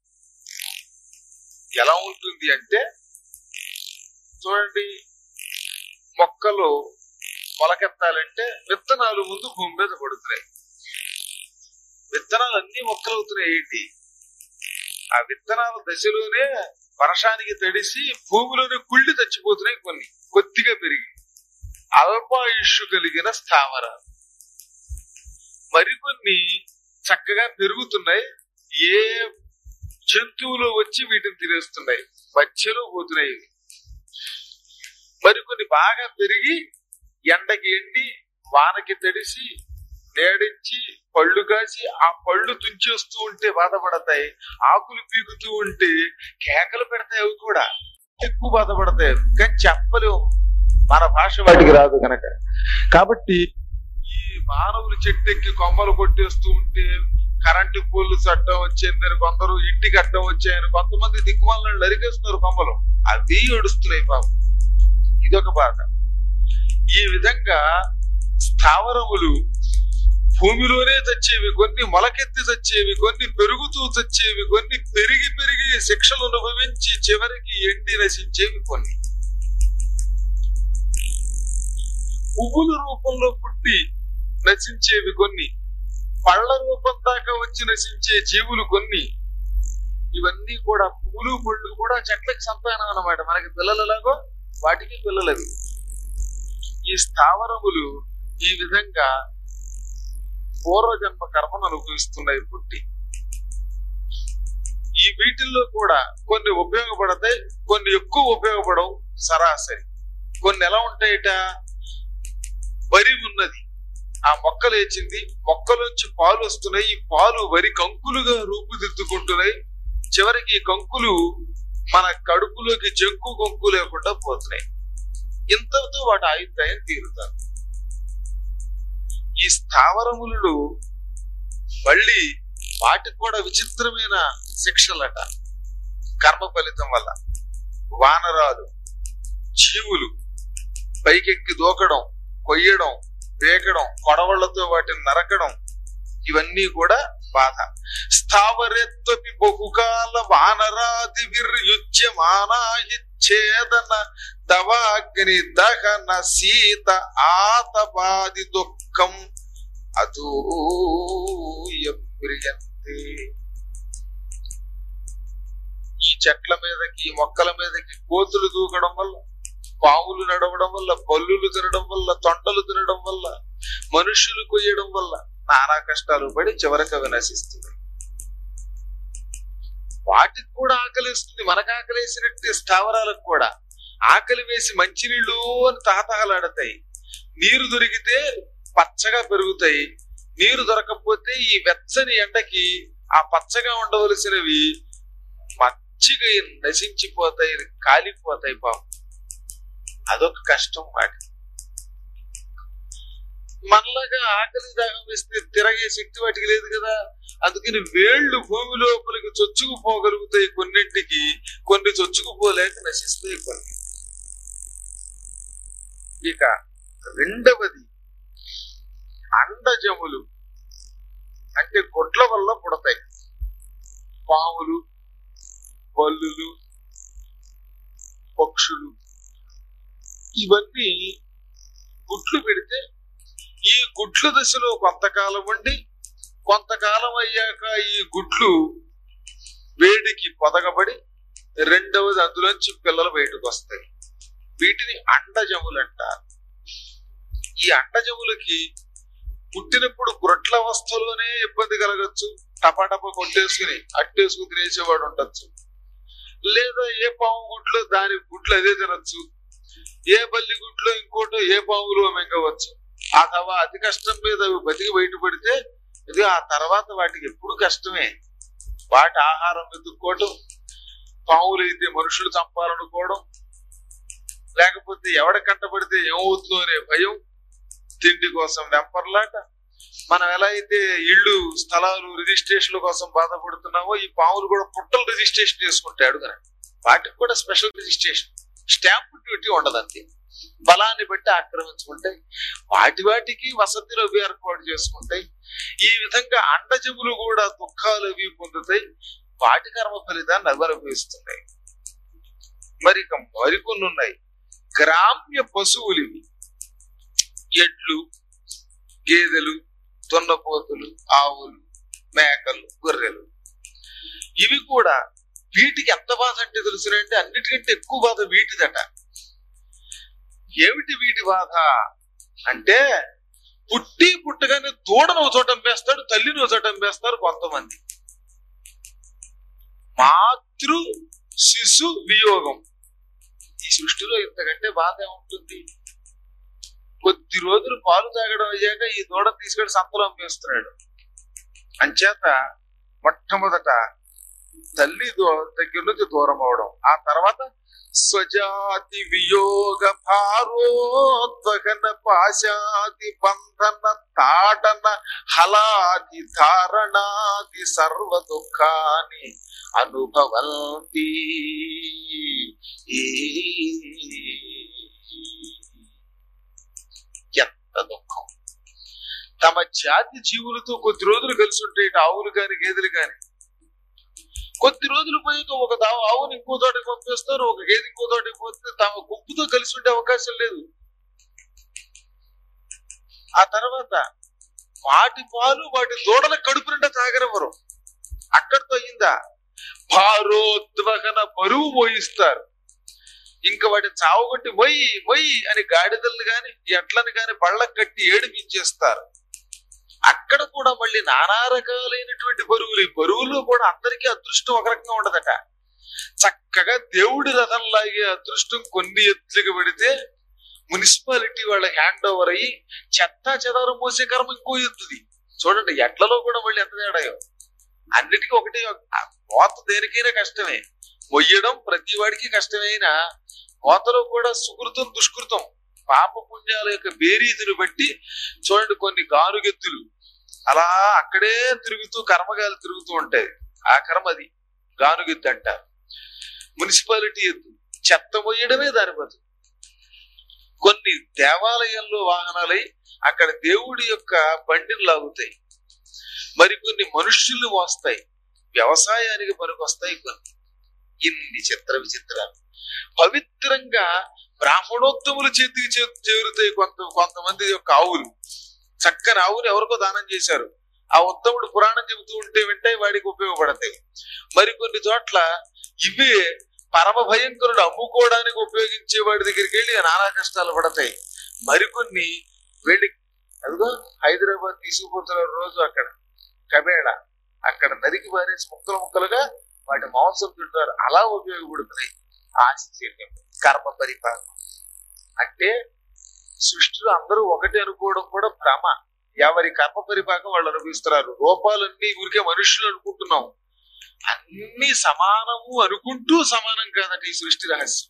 ఎలా ఉంటుంది అంటే చూడండి మొక్కలు మొలకెత్తాలంటే విత్తనాలు ముందు భూమి మీద పడుతున్నాయి విత్తనాలు అన్ని మొక్కలు అవుతున్నాయి ఏంటి ఆ విత్తనాల దశలోనే వర్షానికి తడిసి భూమిలోనే కుళ్ళి చచ్చిపోతున్నాయి కొన్ని కొద్దిగా పెరిగి అల్పాయుష్షు కలిగిన స్థావరాలు మరికొన్ని చక్కగా పెరుగుతున్నాయి ఏ జంతువులు వచ్చి వీటిని తినేస్తున్నాయి మధ్యలో పోతున్నాయి ఇవి. మరికొన్ని బాగా పెరిగి ఎండకి ఎండి వానకి తడిసి నేడించి పళ్ళు కాసి ఆ పళ్ళు తుంచేస్తూ ఉంటే బాధపడతాయి ఆకులు పీకుతూ ఉంటే కేకలు పెడతాయి అవి కూడా ఎక్కువ బాధపడతాయి కానీ చెప్పలేవు మన భాష వాటికి రాదు కనుక కాబట్టి ఈ మానవులు చెట్టెక్కి కొమ్మలు కొట్టేస్తూ ఉంటే కరెంటు పోల్లు చట్టం వచ్చిందని కొందరు ఇంటికి అడ్డం వచ్చాయని కొంతమంది దిక్కుమాలను నరికేస్తున్నారు కొమ్మలు అవి ఏడుస్తున్నాయి పాపం ఇదొక బాధ ఈ విధంగా స్థావరములు భూమిలోనే చచ్చేవి కొన్ని మొలకెత్తి చచ్చేవి కొన్ని పెరుగుతూ చచ్చేవి కొన్ని పెరిగి పెరిగి శిక్షలు అనుభవించి చివరికి ఎండి నశించేవి కొన్ని పువ్వుల రూపంలో పుట్టి నశించేవి కొన్ని పళ్ళ రూపం దాకా వచ్చి నశించే జీవులు కొన్ని ఇవన్నీ కూడా పువ్వులు పళ్ళు కూడా చెట్లకి సంతానం అన్నమాట మనకి పిల్లలలాగో వాటికి పిల్లలవి ఈ స్థావరములు ఈ విధంగా పూర్వజన్మ కర్మను అనుభవిస్తున్నాయి పుట్టి ఈ వీటిల్లో కూడా కొన్ని ఉపయోగపడతాయి కొన్ని ఎక్కువ ఉపయోగపడవు సరాసరి కొన్ని ఎలా ఉంటాయట వరి ఉన్నది ఆ మొక్క లేచింది మొక్కలోంచి పాలు వస్తున్నాయి ఈ పాలు వరి కంకులుగా రూపుదిద్దుకుంటున్నాయి చివరికి ఈ కంకులు మన కడుపులోకి జంకు కొంకు లేకుండా పోతున్నాయి ఇంతతో వాటి ఆయుర్దాయం తీరుతారు ఈ స్థావరములు మళ్ళీ వాటికి కూడా విచిత్రమైన శిక్షలట కర్మ ఫలితం వల్ల వానరాలు జీవులు పైకెక్కి దూకడం కొయ్యడం పేకడం కొడవళ్లతో వాటిని నరకడం ఇవన్నీ కూడా బాధ స్థావరెత్వపి బహుకాల వానరాది విర్యుజ్యమానాయిచ్ఛేదన దవాగ్ని దహన సీత ఆతపాది దుఃఖం అదూయ ప్రియంతే ఈ చెట్ల మీదకి ఈ మొక్కల మీదకి కోతులు దూకడం వల్ల పాములు నడవడం వల్ల పల్లులు తినడం వల్ల తొండలు తినడం వల్ల మనుషులు కొయ్యడం వల్ల నానా కష్టాలు పడి చివరికి అవి నశిస్తున్నాయి వాటికి కూడా ఆకలిస్తుంది మనకు ఆకలేసినట్టే స్థావరాలకు కూడా ఆకలి వేసి మంచినీళ్ళు అని తాతహలాడతాయి నీరు దొరికితే పచ్చగా పెరుగుతాయి నీరు దొరకకపోతే ఈ వెచ్చని ఎండకి ఆ పచ్చగా ఉండవలసినవి మచ్చిగా నశించిపోతాయి కాలిపోతాయి పాపం అదొక కష్టం వాటి మనలాగా ఆకలి దాహం వేస్తే తిరగే శక్తి వాటికి లేదు కదా అందుకని వేళ్లు భూమి లోపలికి చొచ్చుకుపోగలుగుతాయి కొన్నింటికి కొన్ని చొచ్చుకుపోలేక నశిస్తాయి కొన్ని ఇక రెండవది అండజములు అంటే గుడ్ల వల్ల పుడతాయి పాములు బల్లులు పక్షులు ఇవన్నీ గుడ్లు పెడితే ఈ గుడ్ల దశలో కొంతకాలం ఉండి కొంతకాలం అయ్యాక ఈ గుడ్లు వేడికి పొదగబడి రెండవది అందులోంచి పిల్లలు బయటకు వస్తాయి వీటిని అండజములు అంటారు ఈ అండజములకి పుట్టినప్పుడు గురట్ల అవస్థలోనే ఇబ్బంది కలగచ్చు టపాటపా కొట్టేసుకుని అట్టేసుకుని తినేసేవాడు ఉండొచ్చు లేదా ఏ పాము గుడ్లో దాని గుడ్లు అదే తినొచ్చు ఏ బల్లి గుడ్లో ఇంకోటో ఏ పాములో మింగవచ్చు ఆ తర్వాత అతి కష్టం మీద అవి బతికి బయటపడితే ఇది ఆ తర్వాత వాటికి ఎప్పుడు కష్టమే వాటి ఆహారం వెతుక్కోవటం పాములు అయితే మనుషులు చంపాలనుకోవడం లేకపోతే ఎవడ కంటపడితే ఏమవుతుందో అనే భయం తిండి కోసం వెంపర్లాట మనం ఎలా అయితే ఇళ్ళు స్థలాలు రిజిస్ట్రేషన్ల కోసం బాధపడుతున్నామో ఈ పాములు కూడా పుట్టలు రిజిస్ట్రేషన్ చేసుకుంటాడు కదా వాటికి కూడా స్పెషల్ రిజిస్ట్రేషన్ స్టాంప్ డ్యూటీ ఉండదు అంతే బలాన్ని బట్టి ఆక్రమించుకుంటాయి వాటి వాటికి వసతిలో ఏర్పాటు చేసుకుంటాయి ఈ విధంగా అండజములు కూడా దుఃఖాలు అవి పొందుతాయి వాటి కర్మ ఫలితాన్ని అవి అనుభవిస్తున్నాయి మరి ఇక మరికొన్ని ఉన్నాయి గ్రామ్య పశువులు ఇవి ఎడ్లు గేదెలు దున్నపోతులు ఆవులు మేకలు గొర్రెలు ఇవి కూడా వీటికి ఎంత బాధ అంటే తెలుసునంటే అన్నిటికంటే ఎక్కువ బాధ వీటిదట ఏమిటి వీటి బాధ అంటే పుట్టి పుట్టగానే దూడను ఒక చోట అమ్మేస్తాడు తల్లిని ఒక చోట అమ్మేస్తారు కొంతమంది మాతృ శిశు వియోగం ఈ సృష్టిలో ఇంతకంటే బాధ ఏముంటుంది కొద్ది రోజులు పాలు తాగడం అయ్యాక ఈ దూడ తీసుకెళ్లి సంతలో అమ్మేస్తున్నాడు అంచేత మొట్టమొదట తల్లి దో- దగ్గర నుంచి దూరం అవడం ఆ తర్వాత స్వజాతి వియోగ భారోద్వగన పాశాది బంధన తాడన హలాది ధారణాది సర్వ దుఃఖాన్ని అనుభవంతి ఎంత దుఃఖం తమ జాతి జీవులతో కొద్ది రోజులు కలిసి ఉంటాయి ఇటు ఆవులు కాని గేదెలు కాని కొద్ది రోజులు పోయాక ఒక దా ఆవుని ఇంకో తోటకి పంపిస్తారు ఒక గేదె ఇంకో తోటకి పోతే తమ గుంపుతో కలిసి ఉండే అవకాశం లేదు ఆ తర్వాత వాటి పాలు వాటి దూడల కడుపు నిండా తాగరెవరు అక్కడితో అయిందా భారోద్వహన బరువు మోయిస్తారు ఇంకా వాటిని చావగొట్టి మొయ్యి మొయ్యి అని గాడిదల్ని గాని ఎట్లని గాని బళ్ళకు కట్టి ఏడిపించేస్తారు అక్కడ కూడా మళ్ళీ నానా రకాలైనటువంటి బరువులు ఈ బరువులో కూడా అందరికీ అదృష్టం ఒక రకంగా ఉండదట చక్కగా దేవుడి రథం లాగే అదృష్టం కొన్ని ఎత్తులకు పెడితే మున్సిపాలిటీ వాళ్ళ హ్యాండ్ ఓవర్ అయ్యి చెత్త చెదారం మోసే కర్మ ఇంకో ఎత్తుది చూడండి ఎట్లలో కూడా మళ్ళీ ఎంత తేడాయో అన్నిటికీ ఒకటే కోత దేనికైనా కష్టమే మొయ్యడం ప్రతి వాడికి కష్టమైనా కోతలో కూడా సుకృతం దుష్కృతం పాప పుణ్యాల యొక్క బేరీదుని బట్టి చూడండి కొన్ని గానుగెత్తులు అలా అక్కడే తిరుగుతూ కర్మగాలు తిరుగుతూ ఉంటాయి ఆ కర్మ అది గానుగెత్తు అంటారు మున్సిపాలిటీ ఎత్తు చెత్త మొయ్యడమే దాని బతుకు కొన్ని దేవాలయంలో వాహనాలై అక్కడ దేవుడి యొక్క బండిని లాగుతాయి మరికొన్ని మనుష్యుల్ని మోస్తాయి వ్యవసాయానికి పనికొస్తాయి కొన్ని ఇన్ని చిత్ర విచిత్రాలు పవిత్రంగా బ్రాహ్మణోత్తముల చేతికి చే- చేరుతాయి కొంత కొంతమంది యొక్క ఆవులు చక్కని ఆవులు ఎవరికో దానం చేశారు ఆ ఉత్తముడు పురాణం చెబుతూ ఉంటే వింటే వాడికి ఉపయోగపడతాయి మరికొన్ని చోట్ల ఇవే పరమ భయంకరుడు అమ్ముకోవడానికి ఉపయోగించే వాడి దగ్గరికి వెళ్ళి నానా కష్టాలు పడతాయి మరికొన్ని వెళ్ళి అదిగో హైదరాబాద్ తీసుకుపోతున్న రోజు అక్కడ కబేళ అక్కడ నరికి పారేసి ముక్కలు ముక్కలుగా వాటి మాంసం తింటారు అలా ఉపయోగపడుతున్నాయి ఆశ్చర్యం కర్మ పరిపాలన అంటే సృష్టిలో అందరూ ఒకటి అనుకోవడం కూడా భ్రమ ఎవరి కర్మ పరిపాకం వాళ్ళు అనుభవిస్తున్నారు రూపాలన్నీ ఊరికే మనుషులు అనుకుంటున్నాం అన్ని సమానము అనుకుంటూ సమానం కాదట ఈ సృష్టి రహస్యం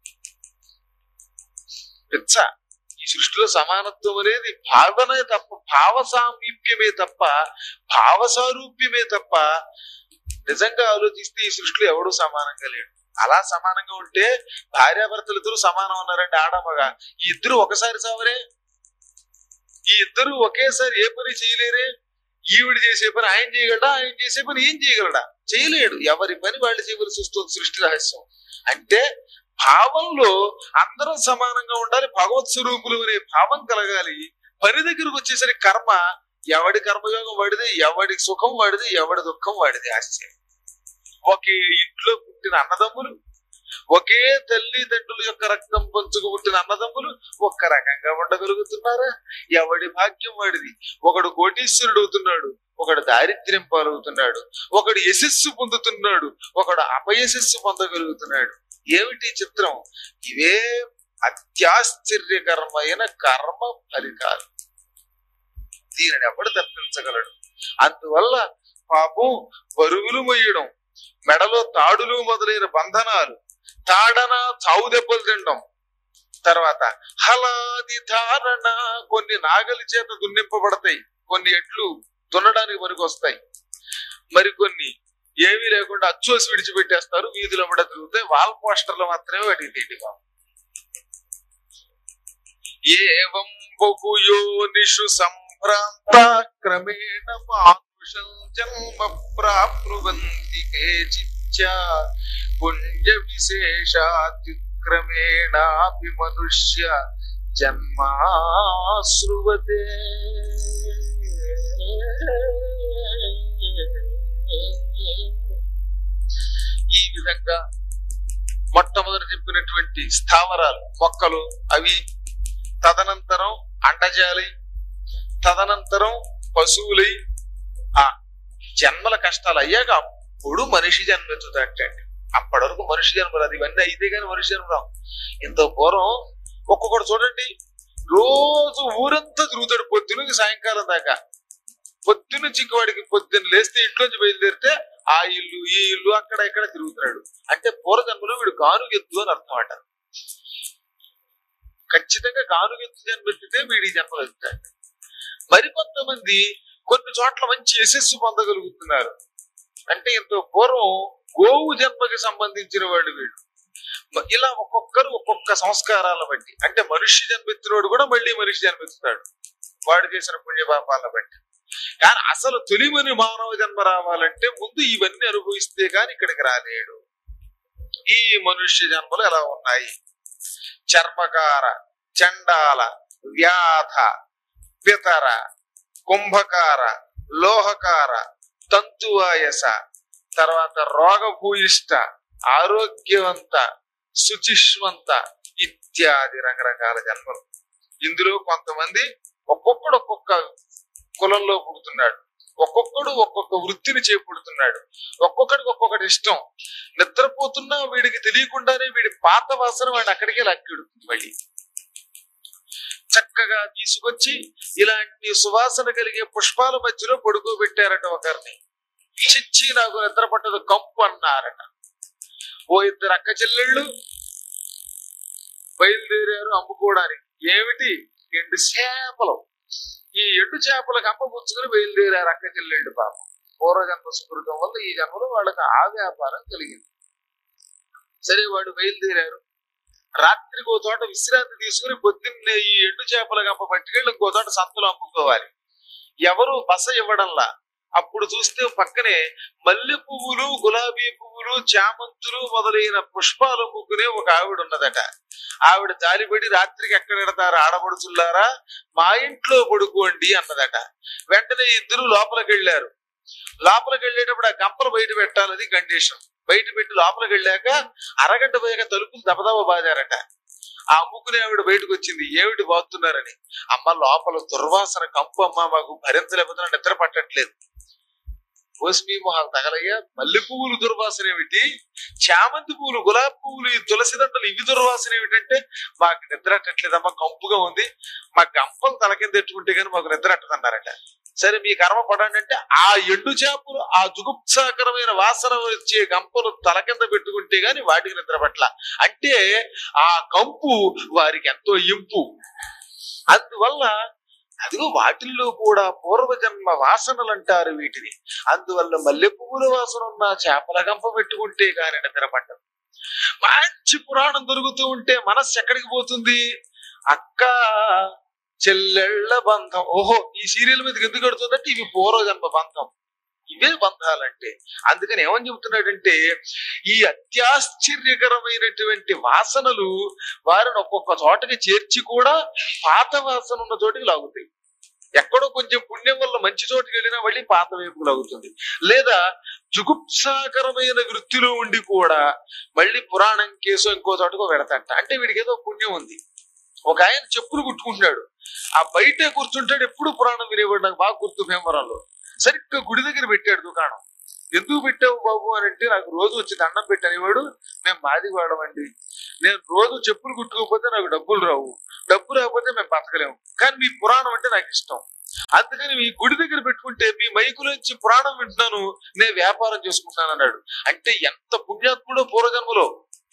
పిచ్చ ఈ సృష్టిలో సమానత్వం అనేది భావనే తప్ప భావ సామీప్యమే తప్ప భావ సారూప్యమే తప్ప నిజంగా ఆలోచిస్తే ఈ సృష్టిలో ఎవడూ సమానంగా లేడు అలా సమానంగా ఉంటే భార్యాభర్తలు ఇద్దరు సమానం ఉన్నారండి ఆడమగా ఈ ఇద్దరు ఒకసారి సావరే ఈ ఇద్దరు ఒకేసారి ఏ పని చేయలేరే ఈవిడ చేసే పని ఆయన చేయగలడా ఆయన చేసే పని ఏం చేయగలడా చేయలేడు ఎవరి పని వాళ్ళు చేయవలసి వస్తుంది సృష్టి రహస్యం అంటే భావంలో అందరం సమానంగా ఉండాలి భగవత్ స్వరూపులు అనే భావం కలగాలి పని దగ్గరకు వచ్చేసరికి కర్మ ఎవడి కర్మయోగం వాడిది ఎవడి సుఖం వాడిది ఎవడి దుఃఖం వాడిది ఆశ్చర్యం ఒకే ఇంట్లో పుట్టిన అన్నదమ్ములు ఒకే తల్లిదండ్రుల యొక్క రక్తం పంచుకు పుట్టిన అన్నదమ్ములు ఒక్క రకంగా ఉండగలుగుతున్నారా ఎవడి భాగ్యం వాడిది ఒకడు కోటీశ్వరుడు అవుతున్నాడు ఒకడు దారిద్ర్యం పాలవుతున్నాడు ఒకడు యశస్సు పొందుతున్నాడు ఒకడు అపయశస్సు పొందగలుగుతున్నాడు ఏమిటి ఈ చిత్రం ఇవే అత్యాశ్చర్యకరమైన కర్మ ఫలితాలు దీనిని ఎవడు తప్పించగలడు అందువల్ల పాపం బరువులు మొయ్యడం మెడలో తాడులు మొదలైన బంధనాలు తాడన చావు దెబ్బలు తినడం తర్వాత హలాది ధారణ కొన్ని నాగలి చేత దున్నింపబడతాయి కొన్ని ఎట్లు దున్నడానికి పనికి వస్తాయి మరికొన్ని ఏమీ లేకుండా అచ్చోసి విడిచిపెట్టేస్తారు వీధిలో కూడా తిరుగుతాయి వాల్ పోస్టర్లు మాత్రమే వాటికి తీటి ఏవం బహుయోనిషు సంభ్రాంత క్రమేణ మానుషం జన్మ ప్రాప్నువంతి కేచిచ్చ పుణ్య విశేషాత్యుక్రమేణాపి మనుష్య జన్మాశ్రువతే ఈ విధంగా మొట్టమొదటి చెప్పినటువంటి స్థావరాలు మొక్కలు అవి తదనంతరం అండజాలి తదనంతరం పశువులై ఆ జన్మల కష్టాలు అయ్యాక అప్పుడు మనిషి జన్మెత్తుతాట అప్పటి వరకు మనిషి జన్మలు అది ఇవన్నీ అయితే కానీ మనిషి జన్మ రావు ఇంత పూర్వం ఒక్కొక్కడు చూడండి రోజు ఊరంతా తిరుగుతాడు పొద్దునుంచి సాయంకాలం దాకా పొద్దునుంచి ఇంక వాడికి పొద్దున్న లేస్తే ఇంట్లోంచి బయలుదేరితే ఆ ఇల్లు ఈ ఇల్లు అక్కడ ఇక్కడ తిరుగుతున్నాడు అంటే పూర్వజన్మలో వీడు గానుగెత్తు అని అర్థం అంట ఖచ్చితంగా గానుగెత్తు జన్మెత్తితే వీడి జన్మలు ఎత్తాడు మరికొంతమంది కొన్ని చోట్ల మంచి యశస్సు పొందగలుగుతున్నారు అంటే ఇంత పూర్వం గోవు జన్మకి సంబంధించిన వాడు వీడు మ- ఇలా ఒక్కొక్కరు ఒక్కొక్క సంస్కారాల బట్టి అంటే మనిషి జన్మెత్తినోడు కూడా మళ్ళీ మనిషి జన్మెత్తుతాడు వాడు చేసిన పుణ్యపాపాలను బట్టి కానీ అసలు తొలిమని మానవ జన్మ రావాలంటే ముందు ఇవన్నీ అనుభవిస్తే గాని ఇక్కడికి రాలేడు ఈ మనుష్య జన్మలు ఎలా ఉన్నాయి చర్మకార చండాల వ్యాధ పితర కుంభకార లోహకార తంతువాయస తర్వాత రోగభూయిష్ట ఆరోగ్యవంత శుచిష్వంత ఇత్యాది రకరకాల జన్మలు ఇందులో కొంతమంది ఒక్కొక్కడు ఒక్కొక్క కులంలో పుడుతున్నాడు ఒక్కొక్కడు ఒక్కొక్క వృత్తిని చేపడుతున్నాడు ఒక్కొక్కడికి ఒక్కొక్కటి ఇష్టం నిద్రపోతున్నా వీడికి తెలియకుండానే వీడి పాత వాసన వాడిని అక్కడికే లక్కిడుతుంది మళ్ళీ చక్కగా తీసుకొచ్చి ఇలాంటి సువాసన కలిగే పుష్పాల మధ్యలో పడుకోబెట్టారట ఒకరిని చిచ్చి నాకు నిద్ర పట్టదు కంపు అన్నారట ఓ ఇద్దరు అక్క చెల్లెళ్ళు బయలుదేరారు అమ్ముకోవడానికి ఏమిటి ఎండు చేపలు ఈ ఎండు చేపలకు అమ్మ పుచ్చుకుని బయలుదేరారు అక్క చెల్లెళ్ళు పాపం పూర్వజన్మ సుకృతం వల్ల ఈ జన్మలో వాళ్ళకి ఆ వ్యాపారం కలిగింది సరే వాడు బయలుదేరారు రాత్రికి ఓ తోట విశ్రాంతి తీసుకుని పొద్దున్నే ఈ ఎండు చేపల గంప పట్టుకెళ్ళి ఇంకో తోట సంతలో అమ్ముకోవాలి ఎవరు బస ఇవ్వడంలా అప్పుడు చూస్తే పక్కనే మల్లె పువ్వులు గులాబీ పువ్వులు చామంతులు మొదలైన పుష్పాలు అమ్ముకునే ఒక ఆవిడ ఉన్నదట ఆవిడ జాలిపడి రాత్రికి ఎక్కడ పెడతారు ఆడపడుచుల్లారా మా ఇంట్లో పడుకోండి అన్నదట వెంటనే ఇద్దరు లోపలికి వెళ్ళారు లోపలికి వెళ్ళేటప్పుడు ఆ గంపలు బయట పెట్టాలని కండిషన్ బయట పెట్టి లోపలికి వెళ్ళాక అరగంట పోయాక తలుపులు దబదబ బాజారట ఆ అమ్ముకునే ఆవిడ బయటకు వచ్చింది ఏమిటి బాగుతున్నారని అమ్మ లోపల దుర్వాసన కంపు అమ్మ మాకు భరించలేకపోతున్నా నిద్ర పట్టట్లేదు ఓస్మి మొహాలు తగలయ్యా మల్లె పువ్వులు దుర్వాసన ఏమిటి చామంతి పువ్వులు గులాబీ పువ్వులు ఈ తులసి దండలు ఇవి దుర్వాసన ఏమిటంటే మాకు నిద్ర అట్టట్లేదమ్మా కంపుగా ఉంది మా గంపలు తల కింద ఎట్టుకుంటే గానీ మాకు నిద్ర అట్టదన్నారట సరే మీ కర్మ పడండి అంటే ఆ ఎండు చేపలు ఆ జుగుప్సాకరమైన వాసన వచ్చే గంపలు తల కింద పెట్టుకుంటే గాని వాటికి నిద్ర పట్ల అంటే ఆ కంపు వారికి ఎంతో ఇంపు అందువల్ల అదిగో వాటిల్లో కూడా పూర్వజన్మ వాసనలు అంటారు వీటిని అందువల్ల మల్లె పువ్వుల వాసన ఉన్న చేపల గంప పెట్టుకుంటే గాని నిద్ర పట్టదు మంచి పురాణం దొరుకుతూ ఉంటే మనస్సు ఎక్కడికి పోతుంది అక్క చెల్లెళ్ళ బంధం ఓహో ఈ సీరియల్ మీదకి ఎందుకు కడుతుందంటే ఇవి పూర్వజన్మ బంధం ఇవే బంధాలంటే అందుకని ఏమని చెబుతున్నాడంటే ఈ అత్యాశ్చర్యకరమైనటువంటి వాసనలు వారిని ఒక్కొక్క చోటకి చేర్చి కూడా పాత వాసన ఉన్న చోటికి లాగుతాయి ఎక్కడో కొంచెం పుణ్యం వల్ల మంచి చోటుకి వెళ్ళినా మళ్ళీ పాత వైపుకు లాగుతుంది లేదా జుగుప్సాకరమైన వృత్తిలో ఉండి కూడా మళ్ళీ పురాణం కేసు ఇంకో చోటకో పెడతాంట అంటే వీడికి ఏదో పుణ్యం ఉంది ఒక ఆయన చెప్పులు కుట్టుకుంటున్నాడు ఆ బయటే కూర్చుంటాడు ఎప్పుడు పురాణం వినేవాడు నాకు బాగా గుర్తు భీమవరంలో సరిగ్గా గుడి దగ్గర పెట్టాడు దుకాణం ఎందుకు పెట్టావు బాబు అని అంటే నాకు రోజు వచ్చి దండం పెట్టనేవాడు మేము మాది వాడమండి నేను రోజు చెప్పులు కుట్టుకోకపోతే నాకు డబ్బులు రావు డబ్బు రాకపోతే మేము బతకలేము కానీ మీ పురాణం అంటే నాకు ఇష్టం అందుకని మీ గుడి దగ్గర పెట్టుకుంటే మీ మైకులోంచి పురాణం వింటున్నాను నేను వ్యాపారం చేసుకుంటాను అన్నాడు అంటే ఎంత పుణ్యాత్ముడో పూర్వజన్మలో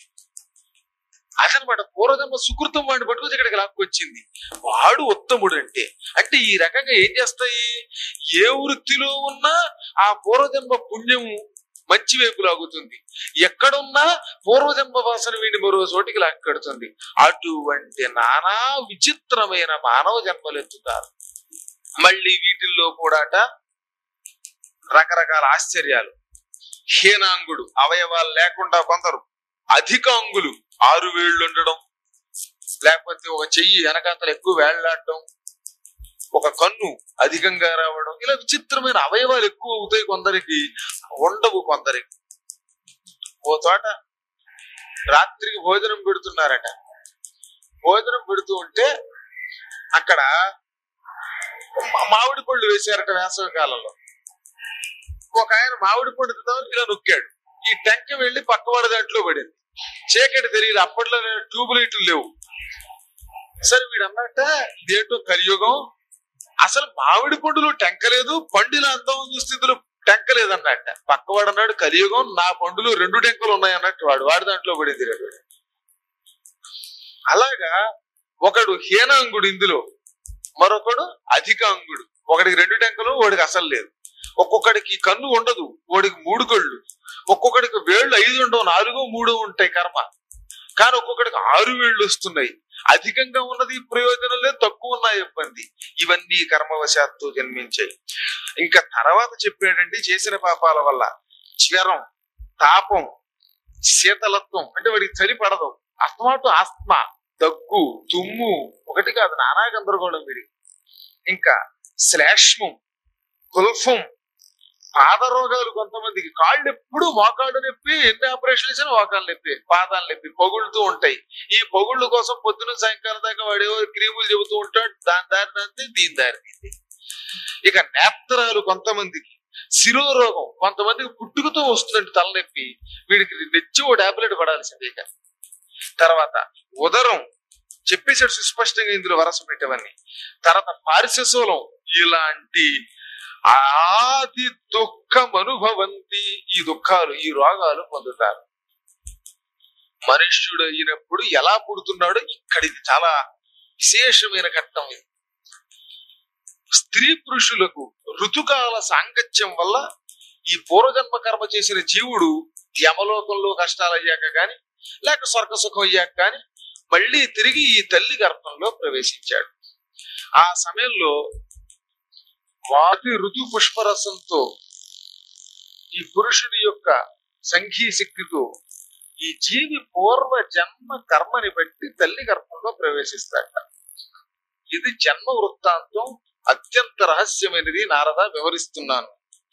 అదనమాట పూర్వజన్మ సుకృతం వాడిని పట్టుకొచ్చి ఇక్కడికి లాక్కొచ్చింది వాడు ఉత్తముడు అంటే అంటే ఈ రకంగా ఏం చేస్తాయి ఏ వృత్తిలో ఉన్నా ఆ పూర్వజన్మ పుణ్యము మంచి వైపు లాగుతుంది ఎక్కడున్నా పూర్వజన్మ వాసన వీడిని మరో చోటికి లాక్కడుతుంది అటువంటి నానా విచిత్రమైన మానవ జన్మలు ఎత్తుతారు మళ్ళీ వీటిల్లో కూడాట రకరకాల ఆశ్చర్యాలు హీనాంగుడు అవయవాలు లేకుండా కొందరు అధికాంగులు ఆరు వేళ్ళు ఉండడం లేకపోతే ఒక చెయ్యి వెనకాతలు ఎక్కువ వేళ్లాడటం ఒక కన్ను అధికంగా రావడం ఇలా విచిత్రమైన అవయవాలు ఎక్కువ అవుతాయి కొందరికి ఉండవు కొందరికి ఓ చోట రాత్రికి భోజనం పెడుతున్నారట భోజనం పెడుతూ ఉంటే అక్కడ మా- మామిడి పళ్ళు వేశారట వేసవి కాలంలో ఒక ఆయన మామిడి పండు తిందామని ఇలా నొక్కాడు ఈ టెంక వెళ్ళి పక్కవాడి దాంట్లో పడింది చీకటి తెలియదు అప్పట్లో ట్యూబ్ లైట్లు లేవు సరే వీడు అన్నట్ట ఇదేంటో కలియుగం అసలు మామిడి పండులో టెంక లేదు పండులో అందం చూస్తే ఇందులో టెంక లేదన్నట్ట పక్కవాడు అన్నాడు కలియుగం నా పండులో రెండు టెంకలు ఉన్నాయి అన్నట్టు వాడు వాడి దాంట్లో పడింది రే వీడు. అలాగా ఒకడు హీనాంగుడు ఇందులో మరొకడు అధికాంగుడు ఒకడికి రెండు టెంకలు వాడికి అసలు లేదు ఒక్కొక్కడికి కన్ను ఉండదు వాడికి మూడు కళ్ళు ఒక్కొక్కడికి వేళ్ళు ఐదు ఉండవు నాలుగో మూడో ఉంటాయి కర్మ కానీ ఒక్కొక్కడికి ఆరు వేళ్ళు వస్తున్నాయి అధికంగా ఉన్నది ప్రయోజనం లేదు తక్కువ ఉన్న ఇబ్బంది ఇవన్నీ కర్మవశాత్తు జన్మించాయి ఇంకా తర్వాత చెప్పాడండి చేసిన పాపాల వల్ల జ్వరం తాపం శీతలత్వం అంటే వాడికి చలి పడదు అస్మాటు ఆస్మ దగ్గు తుమ్ము ఒకటి కాదు నానా గందరగోళం వీడి ఇంకా శ్లేష్మం కుల్ఫం పాదరోగాలు కొంతమందికి కాళ్ళు ఎప్పుడు మోకాళ్ళు నొప్పి ఎన్ని ఆపరేషన్లు చేసినా మోకాళ్ళు నొప్పి పాదాలు నొప్పి పొగుళ్ళుతూ ఉంటాయి ఈ పొగుళ్ళ కోసం పొద్దున సాయంకాలం దాకా వాడేవో క్రీములు చెబుతూ ఉంటాడు దాని దారి అంతే దీని దారి అంతే. ఇక నేత్రాలు కొంతమందికి శిరోరోగం కొంతమందికి పుట్టుకతో వస్తుందండి తలనొప్పి వీడికి నెచ్చి ఓ టాబ్లెట్ పడాల్సిందే ఇక తర్వాత ఉదరం చెప్పేసాడు సుస్పష్టంగా ఇందులో వరస పెట్టేవన్నీ తర్వాత పారిశశూలం ఇలాంటి ఆది దుఃఖం అనుభవంతి ఈ దుఃఖాలు ఈ రోగాలు పొందుతారు మనుష్యుడు అయినప్పుడు ఎలా పుడుతున్నాడో ఇక్కడిది చాలా విశేషమైన ఘట్టం ఇది స్త్రీ పురుషులకు ఋతుకాల సాంగత్యం వల్ల ఈ పూర్వజన్మ కర్మ చేసిన జీవుడు యమలోకంలో కష్టాలు అయ్యాక గాని లేక స్వర్గ సుఖం అయ్యాక గాని మళ్ళీ తిరిగి ఈ తల్లి గర్భంలో ప్రవేశించాడు ఆ సమయంలో వాటి ఋతు పుష్పరసంతో ఈ పురుషుడి యొక్క సంఘీ శక్తితో ఈ జీవి పూర్వ జన్మ కర్మని బట్టి తల్లి గర్భంలో ప్రవేశిస్తాడ ఇది జన్మ వృత్తాంతం అత్యంత రహస్యమైనది నారద వివరిస్తున్నాను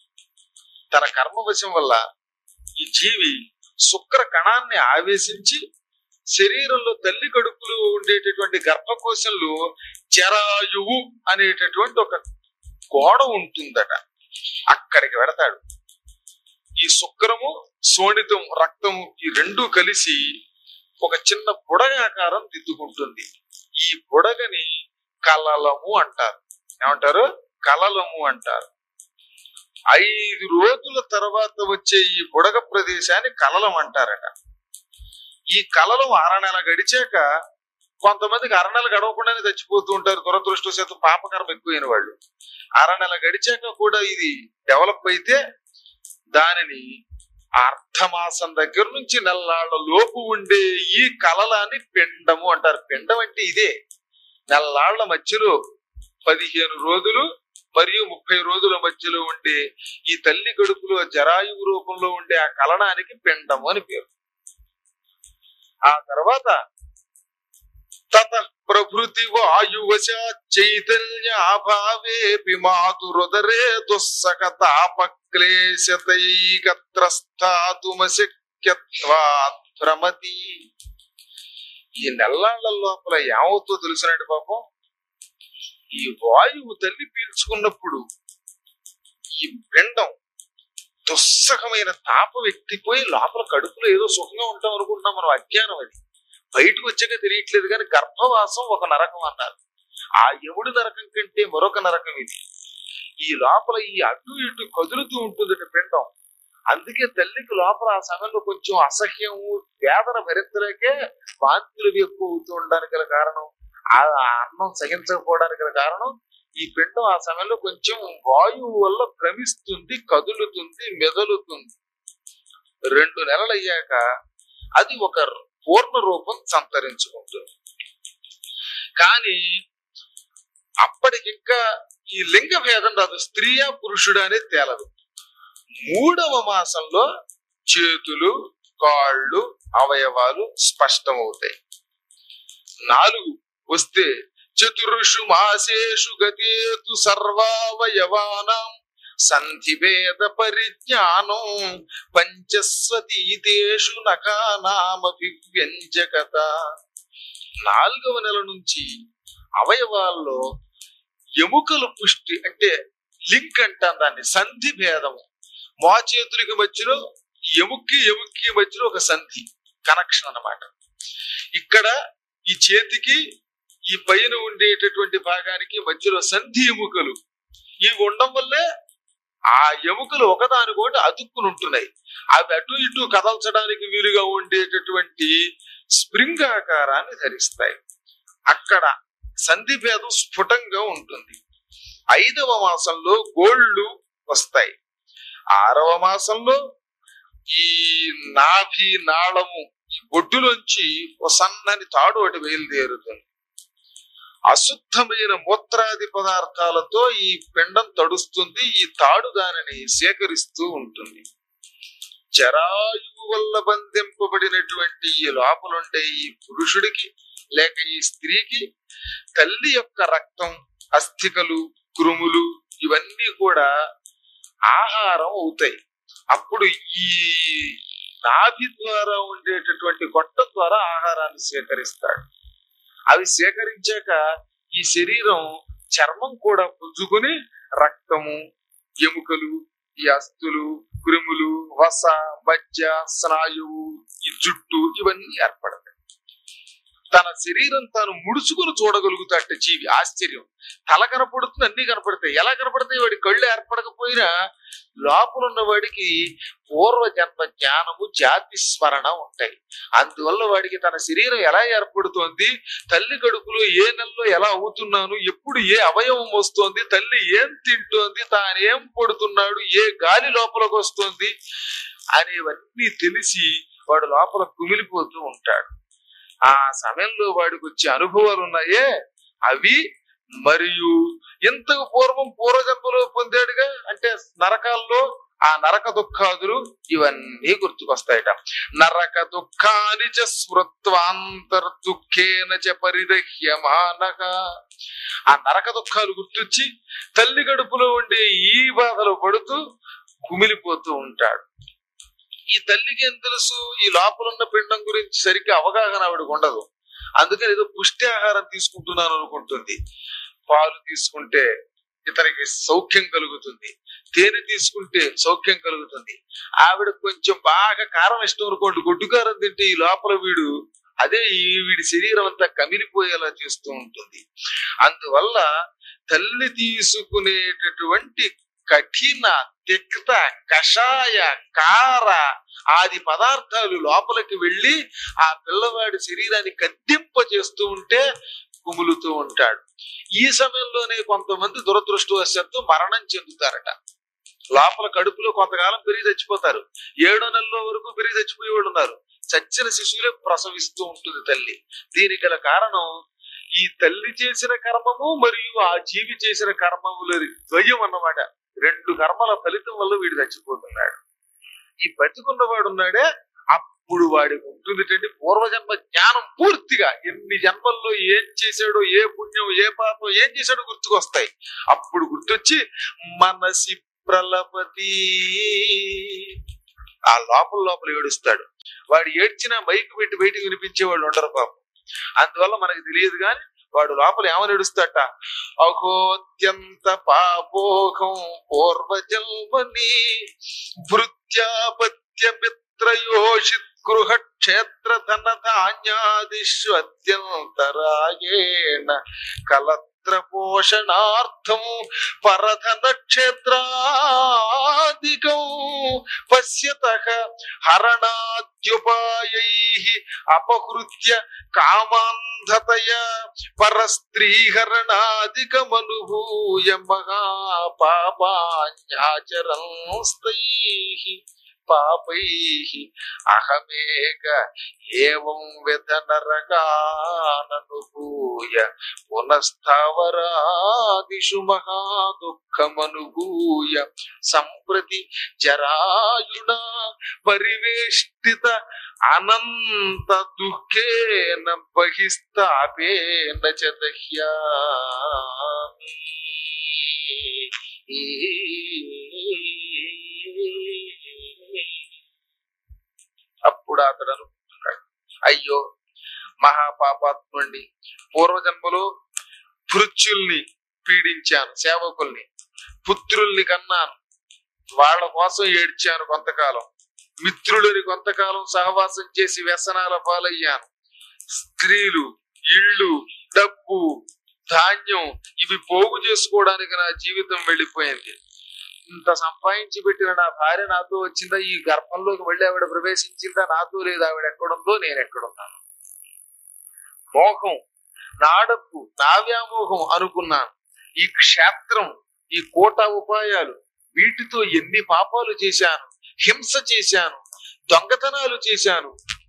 తన కర్మవశం వల్ల ఈ జీవి శుక్ర కణాన్ని ఆవేశించి శరీరంలో తల్లి కడుపులో ఉండేటటువంటి గర్భకోశంలో జరాయువు అనేటటువంటి ఒక గోడ ఉంటుందట అక్కడికి వెడతాడు ఈ శుక్రము శోణితం రక్తము ఈ రెండు కలిసి ఒక చిన్న బుడగాకారం దిద్దుకుంటుంది ఈ బుడగని కలలము అంటారు ఏమంటారు కలలము అంటారు ఐదు రోజుల తర్వాత వచ్చే ఈ బుడగ ప్రదేశాన్ని కలలం అంటారట ఈ కలలం అర నెల గడిచాక కొంతమందికి అర నెల గడవకుండానే చచ్చిపోతూ ఉంటారు దురదృష్టవశాత్తు పాపకరం ఎక్కువైన వాళ్ళు అర నెల గడిచాక కూడా ఇది డెవలప్ అయితే దానిని అర్ధమాసం దగ్గర నుంచి నెల్లాళ్ళ లోపు ఉండే ఈ కలలాన్ని పిండము అంటారు పిండం అంటే ఇదే నెల్లాళ్ల మధ్యలో పదిహేను రోజులు మరియు ముప్పై రోజుల మధ్యలో ఉండే ఈ తల్లి కడుపులో జరాయువు రూపంలో ఉండే ఆ కలనానికి పిండము అని పేరు ఆ తర్వాత తత ప్రభృతి వాయువశ చైతన్య అభావే పిమాతురుదరే దుస్సక తాప క్లేశతైకత్రస్థాతుమశక్యత్వాత్ భ్రమతి ఈ నెల్లాళ్ల లోపల ఏమవుతుందో తెలిసినట్టు పాపం ఈ వాయువు తల్లి పీల్చుకున్నప్పుడు ఈ పిండం దుస్సహమైన తాపం ఎక్కిపోయి లోపల కడుపులో ఏదో సుఖంగా ఉంటాం అనుకుంటున్నాం మనం అజ్ఞానం అది బయటకు వచ్చాక తెలియట్లేదు కానీ గర్భవాసం ఒక నరకం అన్నారు ఆ ఎముడు నరకం కంటే మరొక నరకం ఇది ఈ లోపల ఈ అటు ఇటు కదులుతూ ఉంటుంది పిండం అందుకే తల్లికి లోపల ఆ సమయంలో కొంచెం అసహ్యము వేదన భరించలేకే వాంతులు ఎక్కువ అవుతూ ఉండడానికి గల కారణం ఆ ఆ అన్నం సహించకపోవడానికి గల కారణం ఈ పిండం ఆ సమయంలో కొంచెం వాయువు వల్ల భ్రమిస్తుంది కదులుతుంది మెదలుతుంది రెండు నెలలు అయ్యాక అది ఒక పూర్ణ రూపం సంతరించుకుంటుంది కానీ అప్పటికింకా ఈ లింగ భేదం రాదు స్త్రీయా పురుషుడు అనేది తేలదు మూడవ మాసంలో చేతులు కాళ్ళు అవయవాలు స్పష్టమవుతాయి నాలుగు వస్తే చతుర్షు మాసేషు గతేతు సర్వావయవానాం సంధిభేద పరిజ్ఞానం పంచస్వతీతేషు నకానామభివ్యంజకత నాలుగవ నెల నుంచి అవయవాల్లో ఎముకల పుష్టి అంటే లింక్ అంటాం దాన్ని సంధి భేదము మోచేతులకి మధ్యలో ఎముక్కి ఎముక్కి మధ్యలో ఒక సంధి కనెక్షన్ అన్నమాట ఇక్కడ ఈ చేతికి ఈ పైన ఉండేటటువంటి భాగానికి మధ్యలో సంధి ఎముకలు ఇవి ఉండడం వల్లే ఆ ఎముకలు ఒకదానికొకటి అతుక్కుని ఉంటున్నాయి అవి అటు ఇటు కదల్చడానికి వీలుగా ఉండేటటువంటి స్ప్రింగ్ ఆకారాన్ని ధరిస్తాయి అక్కడ సంధి భేదం స్ఫుటంగా ఉంటుంది ఐదవ మాసంలో గోళ్ళు వస్తాయి ఆరవ మాసంలో ఈ నాభి నాళము ఈ బొడ్డులోంచి ఒక సన్నని తాడు ఒకటి బయలుదేరుతుంది అశుద్ధమైన మూత్రాది పదార్థాలతో ఈ పిండం తడుస్తుంది ఈ తాడు దానిని సేకరిస్తూ ఉంటుంది జరాయువు వల్ల బంధింపబడినటువంటి ఈ లోపలుండే ఈ పురుషుడికి లేక ఈ స్త్రీకి తల్లి యొక్క రక్తం అస్థికలు క్రుములు ఇవన్నీ కూడా ఆహారం అవుతాయి అప్పుడు ఈ నాభి ద్వారా ఉండేటటువంటి గొట్ట ద్వారా ఆహారాన్ని సేకరిస్తాడు అవి సేకరించాక ఈ శరీరం చర్మం కూడా పుంజుకుని రక్తము ఎముకలు ఈ అస్థులు క్రిములు వస మజ్జ స్నాయువు ఈ జుట్టు ఇవన్నీ ఏర్పడతాయి తన శరీరం తాను ముడుచుకుని చూడగలుగుతాట జీవి ఆశ్చర్యం తల కనపడుతుంది అన్ని కనపడతాయి ఎలా కనపడతాయి వాడి కళ్ళు ఏర్పడకపోయినా లోపల ఉన్న వాడికి పూర్వ జన్మ జ్ఞానము జాతి స్మరణ ఉంటాయి అందువల్ల వాడికి తన శరీరం ఎలా ఏర్పడుతోంది తల్లి కడుపులో ఏ నెలలో ఎలా అవుతున్నాను ఎప్పుడు ఏ అవయవం వస్తోంది తల్లి ఏం తింటోంది తాను ఏం పడుతున్నాడు ఏ గాలి లోపలికి వస్తోంది అనేవన్నీ తెలిసి వాడు లోపల కుమిలిపోతూ ఉంటాడు ఆ సమయంలో వాడికి వచ్చే అనుభవాలు ఉన్నాయే అవి మరియు ఇంతకు పూర్వం పూర్వజన్మలో పొందాడుగా అంటే నరకాల్లో ఆ నరక దుఃఖాదులు ఇవన్నీ గుర్తుకొస్తాయట నరక దుఃఖాని చ స్మృత్వాంతర్ దుఃఖేన చ పరిదహ్యమానక ఆ నరక దుఃఖాలు గుర్తొచ్చి తల్లి గడుపులో ఉండే ఈ బాధలు పడుతూ కుమిలిపోతూ ఉంటాడు ఈ తల్లికి ఏం తెలుసు ఈ లోపల ఉన్న పిండం గురించి సరిగ్గా అవగాహన ఆవిడకు ఉండదు అందుకని ఏదో పుష్టి ఆహారం తీసుకుంటున్నాను అనుకుంటుంది పాలు తీసుకుంటే ఇతనికి సౌఖ్యం కలుగుతుంది తేనె తీసుకుంటే సౌఖ్యం కలుగుతుంది ఆవిడ కొంచెం బాగా కారం ఇష్టం అనుకోండి గొడ్డు కారం తింటే ఈ లోపల వీడు అదే ఈ వీడి శరీరం అంతా కమిలిపోయేలా చేస్తూ ఉంటుంది అందువల్ల తల్లి తీసుకునేటటువంటి కఠిన తిక్త కషాయ కార ఆది పదార్థాలు లోపలికి వెళ్ళి ఆ పిల్లవాడి శరీరాన్ని కద్దింప చేస్తూ ఉంటే కుములుతూ ఉంటాడు ఈ సమయంలోనే కొంతమంది దురదృష్టవశాత్తు మరణం చెందుతారట లోపల కడుపులో కొంతకాలం పెరిగి చచ్చిపోతారు ఏడో నెలలో వరకు పెరిగి చచ్చిపోయే వాళ్ళు ఉన్నారు చచ్చిన శిశువులే ప్రసవిస్తూ ఉంటుంది తల్లి దీనికి గల కారణం ఈ తల్లి చేసిన కర్మము మరియు ఆ జీవి చేసిన కర్మముల ద్వయం అన్నమాట రెండు కర్మల ఫలితం వల్ల వీడు చచ్చిపోతున్నాడు ఈ బతికున్నవాడు ఉన్నాడే అప్పుడు వాడికి ఉంటుందిటండి పూర్వజన్మ జ్ఞానం పూర్తిగా ఎన్ని జన్మల్లో ఏం చేశాడో ఏ పుణ్యం ఏ పాపం ఏం చేశాడో గుర్తుకొస్తాయి అప్పుడు గుర్తొచ్చి మనసి ప్రలపతి ఆ లోపల లోపల ఏడుస్తాడు వాడు ఏడ్చిన మైక్ పెట్టి బయటికి వినిపించేవాళ్ళు ఉండరు పాపం అందువల్ల మనకు తెలియదు కానీ వాడు లోపల ఏమని ఏడుస్తాట అఘోత్యంత పాపోహం పూర్వజన్మని భృత్యాపత్య మిత్రయోషిత్ గృహ క్షేత్ర ధన ధాన్యాదిషు అత్యంతరాయేణ కలత్ర పోషణార్థం పరధన క్షేత్రాదికం పశ్యత హరణాద్యుపాయై అపహృత్య కామాంధతయ పరస్త్రీహరణాదికమనుభూయ మహాపాపాన్యాచరంస్తై పాపై అహమేక ఏవం విధ నరకాననుభూయ పునఃస్థావరాదిషు మహాదుఃఖమనుభూయ సంప్రతి జరాయుణ పరివేష్టిత అనంత దుఃఖేన బహిస్తాపేన చ దహ్యామి అప్పుడు అతడు అనుకుంటున్నాడు అయ్యో మహాపాపాత్ముండి పూర్వజన్మలో భృత్యుల్ని పీడించాను సేవకుల్ని పుత్రుల్ని కన్నాను వాళ్ళ కోసం ఏడ్చాను కొంతకాలం మిత్రులని కొంతకాలం సహవాసం చేసి వ్యసనాల పాలయ్యాను స్త్రీలు ఇళ్ళు డబ్బు ధాన్యం ఇవి పోగు చేసుకోవడానికి నా జీవితం వెళ్ళిపోయింది ఇంత సంపాదించి పెట్టిన నా భార్య నాతో వచ్చిందా ఈ గర్భంలోకి వెళ్ళి ఆవిడ ప్రవేశించిందా నాతో లేదు ఆవిడ ఎక్కడుందో నేను ఎక్కడున్నాను మోహం నా డబ్బు నా వ్యామోహం అనుకున్నాను ఈ క్షేత్రం ఈ కోట ఉపాయాలు వీటితో ఎన్ని పాపాలు చేశాను హింస చేశాను దొంగతనాలు చేశాను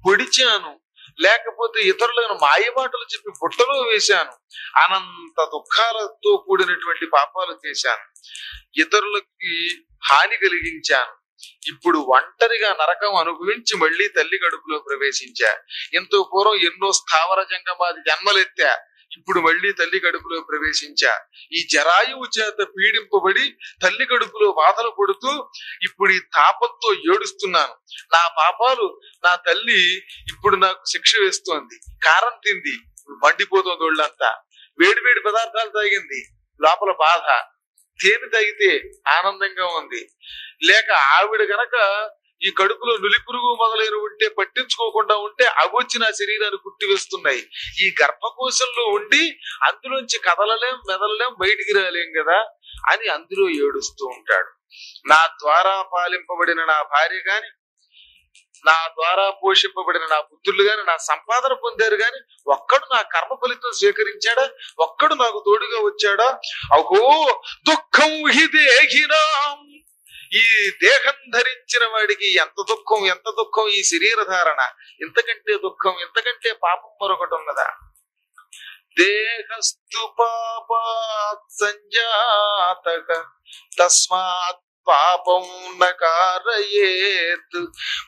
పొడిచాను లేకపోతే ఇతరులను మాయమాటలు చెప్పి బుట్టలో వేశాను అనంత దుఃఖాలతో కూడినటువంటి పాపాలు చేశాను ఇతరులకి హాని కలిగించాను ఇప్పుడు ఒంటరిగా నరకం అనుభవించి మళ్ళీ తల్లి కడుపులో ప్రవేశించా ఎంతో పూర్వం ఎన్నో స్థావర జంగమాది జన్మలెత్తా ఇప్పుడు మళ్ళీ తల్లి కడుపులో ప్రవేశించా ఈ జరాయువు చేత పీడింపబడి తల్లి కడుపులో బాధలు పడుతూ ఇప్పుడు ఈ తాపంతో ఏడుస్తున్నాను నా పాపాలు నా తల్లి ఇప్పుడు నాకు శిక్ష వేస్తోంది కారం తింది మండిపోతుంది ఒళ్ళంతా వేడి వేడి పదార్థాలు తాగింది లోపల బాధ తేనె తాగితే ఆనందంగా ఉంది లేక ఆవిడ గనక ఈ కడుపులో నులిపురుగు మొదలైన ఉంటే పట్టించుకోకుండా ఉంటే అవొచ్చి నా శరీరాన్ని కుట్టివేస్తున్నాయి ఈ గర్భకోశంలో ఉండి అందులోంచి కదలలేం మెదలలేం బయటికి రాలేం కదా అని అందులో ఏడుస్తూ ఉంటాడు నా ద్వారా పాలింపబడిన నా భార్య గాని నా ద్వారా పోషింపబడిన నా పుత్రులు గాని నా సంపాదన పొందారు గాని ఒక్కడు నా కర్మ ఫలితం స్వీకరించాడా ఒక్కడు నాకు తోడుగా వచ్చాడా అహో దుఃఖం హి దేహినాం ఈ దేహం ధరించిన వాడికి ఎంత దుఃఖం ఎంత దుఃఖం ఈ శరీర ధారణ ఇంతకంటే దుఃఖం ఇంతకంటే పాపం మరొకటి ఉన్నదా దేహస్తు పాపాత్ సంజాతక తస్మాత్ పాపం నకారయేత్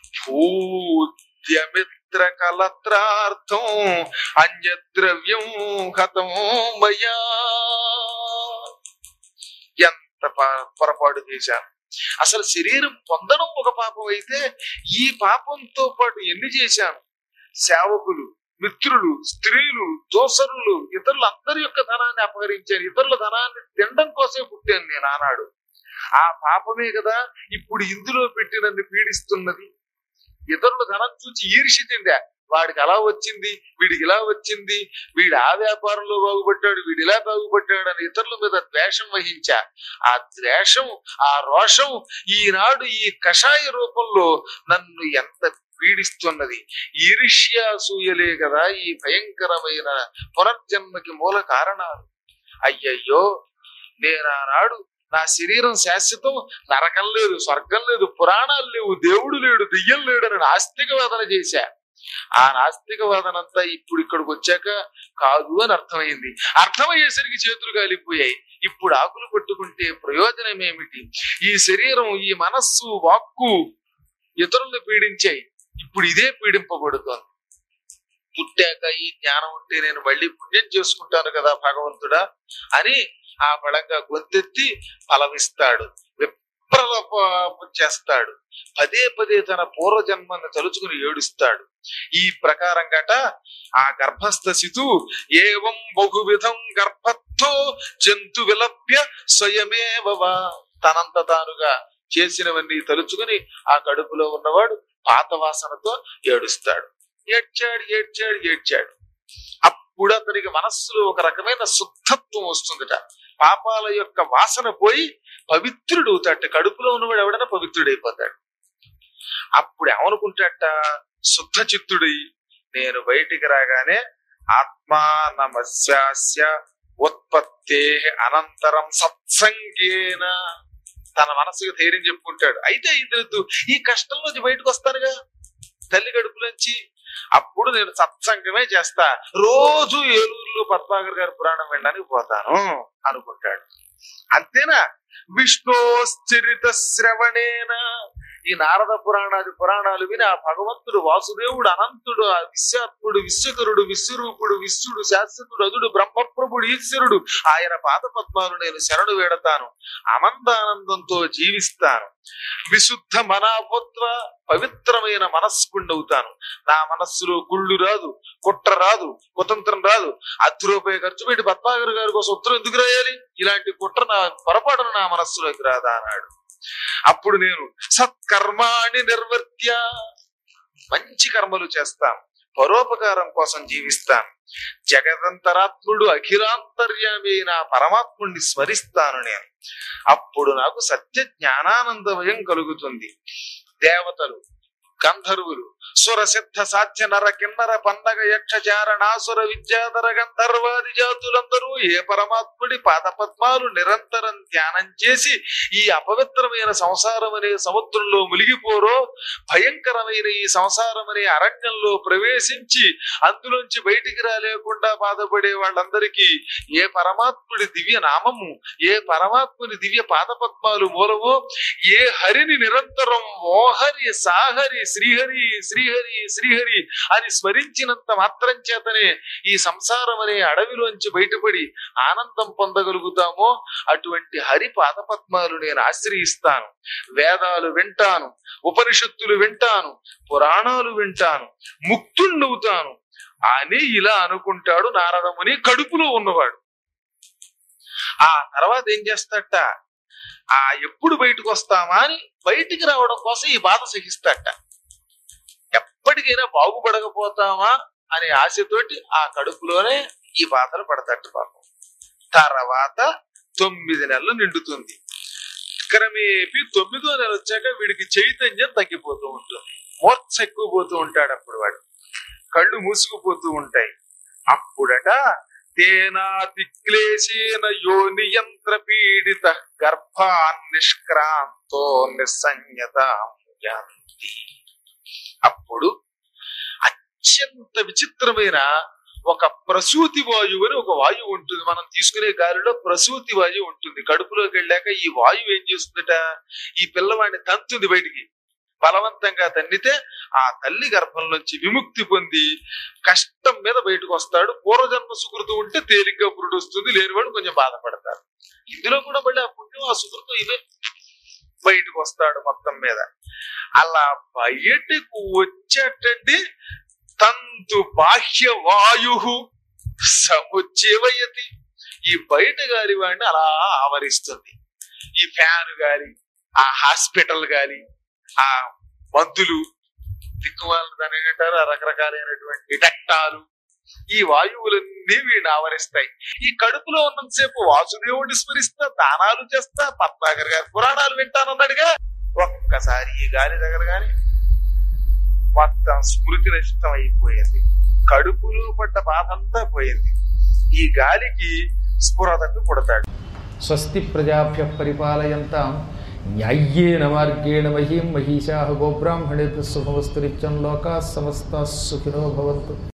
భూత్యమిత్ర కలత్రార్థం అన్యద్రవ్యం హతం మయా ఎంత ప- పొరపాటు చేశాను అసలు శరీరం పొందడం ఒక పాపం అయితే ఈ పాపంతో పాటు ఎన్ని చేశాను సేవకులు మిత్రులు స్త్రీలు దోసరులు ఇతరులు అందరి యొక్క ధనాన్ని అపహరించాను ఇతరుల ధనాన్ని తినడం కోసమే పుట్టాను నేను ఆనాడు ఆ పాపమే కదా ఇప్పుడు ఇందులో పెట్టి నన్ను పీడిస్తున్నది ఇతరుల ధనం చూసి ఈర్షి తిందా వాడికి అలా వచ్చింది వీడికి ఇలా వచ్చింది వీడు ఆ వ్యాపారంలో బాగుపడ్డాడు వీడు ఇలా బాగుపడ్డాడు అని ఇతరుల మీద ద్వేషం వహించా ఆ ద్వేషం ఆ రోషం ఈనాడు ఈ కషాయ రూపంలో నన్ను ఎంత పీడిస్తున్నది ఈర్ష్యాసూయలే కదా ఈ భయంకరమైన పునర్జన్మకి మూల కారణాలు అయ్యయ్యో నేను ఆనాడు నా శరీరం శాశ్వతం నరకం లేదు స్వర్గం లేదు పురాణాలు లేవు దేవుడు లేడు దెయ్యం లేడు అని నాస్తిక వాదన చేశా ఆ నాస్తిక వాదన అంతా ఇప్పుడు ఇక్కడికి వచ్చాక కాదు అని అర్థమైంది అర్థమయ్యేసరికి చేతులు కాలిపోయాయి ఇప్పుడు ఆకులు పట్టుకుంటే ప్రయోజనం ఏమిటి ఈ శరీరం ఈ మనస్సు వాక్కు ఇతరులను పీడించాయి ఇప్పుడు ఇదే పీడింపబడుతోంది పుట్టాక ఈ జ్ఞానం ఉంటే నేను మళ్ళీ పుణ్యం చేసుకుంటాను కదా భగవంతుడా అని ఆ బలంగా గొంతెత్తి ఫలమిస్తాడు విప్రలపం చేస్తాడు పదే పదే తన పూర్వజన్మను తలుచుకుని ఏడుస్తాడు ఈ ప్రకారంగాట ఆ గర్భస్థ శితు ఏవం బహువిధం గర్భత్తో జంతు విలభ్య స్వయమేవవా తనంత తానుగా చేసినవన్నీ తలుచుకుని ఆ కడుపులో ఉన్నవాడు పాత వాసనతో ఏడుస్తాడు ఏడ్చాడు ఏడ్చాడు ఏడ్చాడు అప్పుడు అతనికి మనస్సులో ఒక రకమైన శుద్ధత్వం వస్తుందట పాపాల యొక్క వాసన పోయి పవిత్రుడు అవుతాట కడుపులో ఉన్నవాడు ఎవడైనా పవిత్రుడైపోతాడు అప్పుడు ఏమనుకుంటాట శుద్ధ చిత్తుడై నేను బయటికి రాగానే ఆత్మా నమస్యాస్య ఉత్పత్తే అనంతరం సత్సంగేన తన మనసుకు ధైర్యం చెప్పుకుంటాడు అయితే ఇంద్రద్దు ఈ కష్టం నుంచి బయటకు వస్తానుగా తల్లి కడుపులోంచి అప్పుడు నేను సత్సంగమే చేస్తా రోజు ఏలూరులో పద్మాగర్ గారి పురాణం వినడానికి పోతాను అనుకుంటాడు అంతేనా విష్ణోశ్చరిత శ్రవణేన ఈ నారద పురాణాది పురాణాలు విని ఆ భగవంతుడు వాసుదేవుడు అనంతుడు ఆ విశ్వాత్ముడు విశ్వకరుడు విశ్వరూపుడు విశ్వడు శాశ్వతుడు అదుడు బ్రహ్మప్రభుడు ఈశ్వరుడు ఆయన పాద పద్మాలు నేను శరణు వేడతాను ఆనందానందంతో జీవిస్తాను విశుద్ధ మనాభూత్వ పవిత్రమైన మనస్కుండవుతాను నా మనస్సులో గుళ్ళు రాదు కుట్ర రాదు కుతంత్రం రాదు అర్ధ రూపాయి ఖర్చు పెట్టి పద్మాగర్ గారి కోసం ఉత్తరం ఎందుకు రాయాలి ఇలాంటి కుట్ర నా పొరపాటున నా మనస్సులోకి రాదా అన్నాడు అప్పుడు నేను సత్కర్మాణి నిర్వర్త్య మంచి కర్మలు చేస్తాను పరోపకారం కోసం జీవిస్తాను జగదంతరాత్ముడు అఖిలాంతర్యామి అయిన ఆ పరమాత్ముడిని స్మరిస్తాను నేను అప్పుడు నాకు సత్య జ్ఞానానందమయం కలుగుతుంది దేవతలు గంధర్వులు సుర సిద్ధ సాధ్య నర కిన్నర పన్నగ యక్ష చారణాసుర విద్యాధర గంధర్వాది జాతులందరూ ఏ పరమాత్ముడి పాదపద్మాలు నిరంతరం ధ్యానం చేసి ఈ అపవిత్రమైన సంసారం అనే సముద్రంలో మునిగిపోరో భయంకరమైన ఈ సంసారం అనే అరణ్యంలో ప్రవేశించి అందులోంచి బయటికి రాలేకుండా బాధపడే వాళ్ళందరికీ ఏ పరమాత్ముడి దివ్య నామము ఏ పరమాత్ముని దివ్య పాదపద్మాలు మూలమో ఏ హరిని నిరంతరం ఓహరి సాహరి శ్రీహరి శ్రీహరి శ్రీహరి అని స్మరించినంత మాత్రం చేతనే ఈ సంసారం అనే అడవిలోంచి బయటపడి ఆనందం పొందగలుగుతామో అటువంటి హరి పాదపద్మాలు నేను ఆశ్రయిస్తాను వేదాలు వింటాను ఉపనిషత్తులు వింటాను పురాణాలు వింటాను ముక్తుణ్ణవుతాను అని ఇలా అనుకుంటాడు నారదముని కడుపులో ఉన్నవాడు ఆ తర్వాత ఏం చేస్తాట ఆ ఎప్పుడు బయటకు వస్తామా అని బయటికి రావడం కోసం ఈ బాధ సహిస్తాట ఎప్పటికైనా బాగుపడకపోతామా అనే ఆశతోటి ఆ కడుపులోనే ఈ బాధలు పడతట్టు పాపం తర్వాత తొమ్మిది నెలలు నిండుతుంది క్రమేపీ తొమ్మిదో నెల వచ్చాక వీడికి చైతన్యం తగ్గిపోతూ ఉంటుంది మూర్ఛ ఎక్కువ పోతూ ఉంటాడు అప్పుడు వాడు కళ్ళు మూసుకుపోతూ ఉంటాయి అప్పుడట తేనాతిక్లేశేన యోని యంత్ర పీడిత గర్భాన్ నిష్క్రాంతో నిస్సంయత అప్పుడు అత్యంత విచిత్రమైన ఒక ప్రసూతి వాయువు అని ఒక వాయువు ఉంటుంది మనం తీసుకునే గాలిలో ప్రసూతి వాయువు ఉంటుంది కడుపులోకి వెళ్ళాక ఈ వాయువు ఏం చేస్తుందట ఈ పిల్లవాడిని తంతుంది బయటికి బలవంతంగా తన్నితే ఆ తల్లి గర్భం నుంచి విముక్తి పొంది కష్టం మీద బయటకు వస్తాడు పూర్వజన్మ సుకృతం ఉంటే తేలిగ్గా పురుడు వస్తుంది లేనివాడు కొంచెం బాధపడతారు ఇందులో కూడా మళ్ళీ ఆ పుణ్యం ఆ సుకృతం ఇవే బయటకు వస్తాడు మొత్తం మీద అలా బయటకు వచ్చేటండి తంతు బాహ్య వాయు సముజ్జీవయతి ఈ బయట గాలి వాడిని అలా ఆవరిస్తుంది ఈ ఫ్యాన్ గాలి ఆ హాస్పిటల్ గాలి ఆ మందులు దిక్కుమాలను దాని ఏంటంటారు ఆ రకరకాలైనటువంటి డక్టాలు ఈ వాయువులన్నీ వీడిని ఆవరిస్తాయి ఈ కడుపులో ఉన్నంతసేపు వాసుదేవుడిని స్మరిస్తా దానాలు చేస్తా పద్మాకర్ గారి పురాణాలు వింటానన్నాడుగా ఒక్కసారి ఈ గాలి దగ్గర గాని మొత్తం స్మృతి నష్టం అయిపోయింది కడుపులో పడ్డ బాధంతా పోయింది ఈ గాలికి స్ఫుర తప్పి పుడతాడు స్వస్తి ప్రజాభ్య పరిపాలయంతాం న్యాయ్యేన మార్గేణ మహీం మహిషా గోబ్రాహ్మణేభ్య శుభమస్తు నిత్యం లోకా సమస్త సుఖినో భవంతు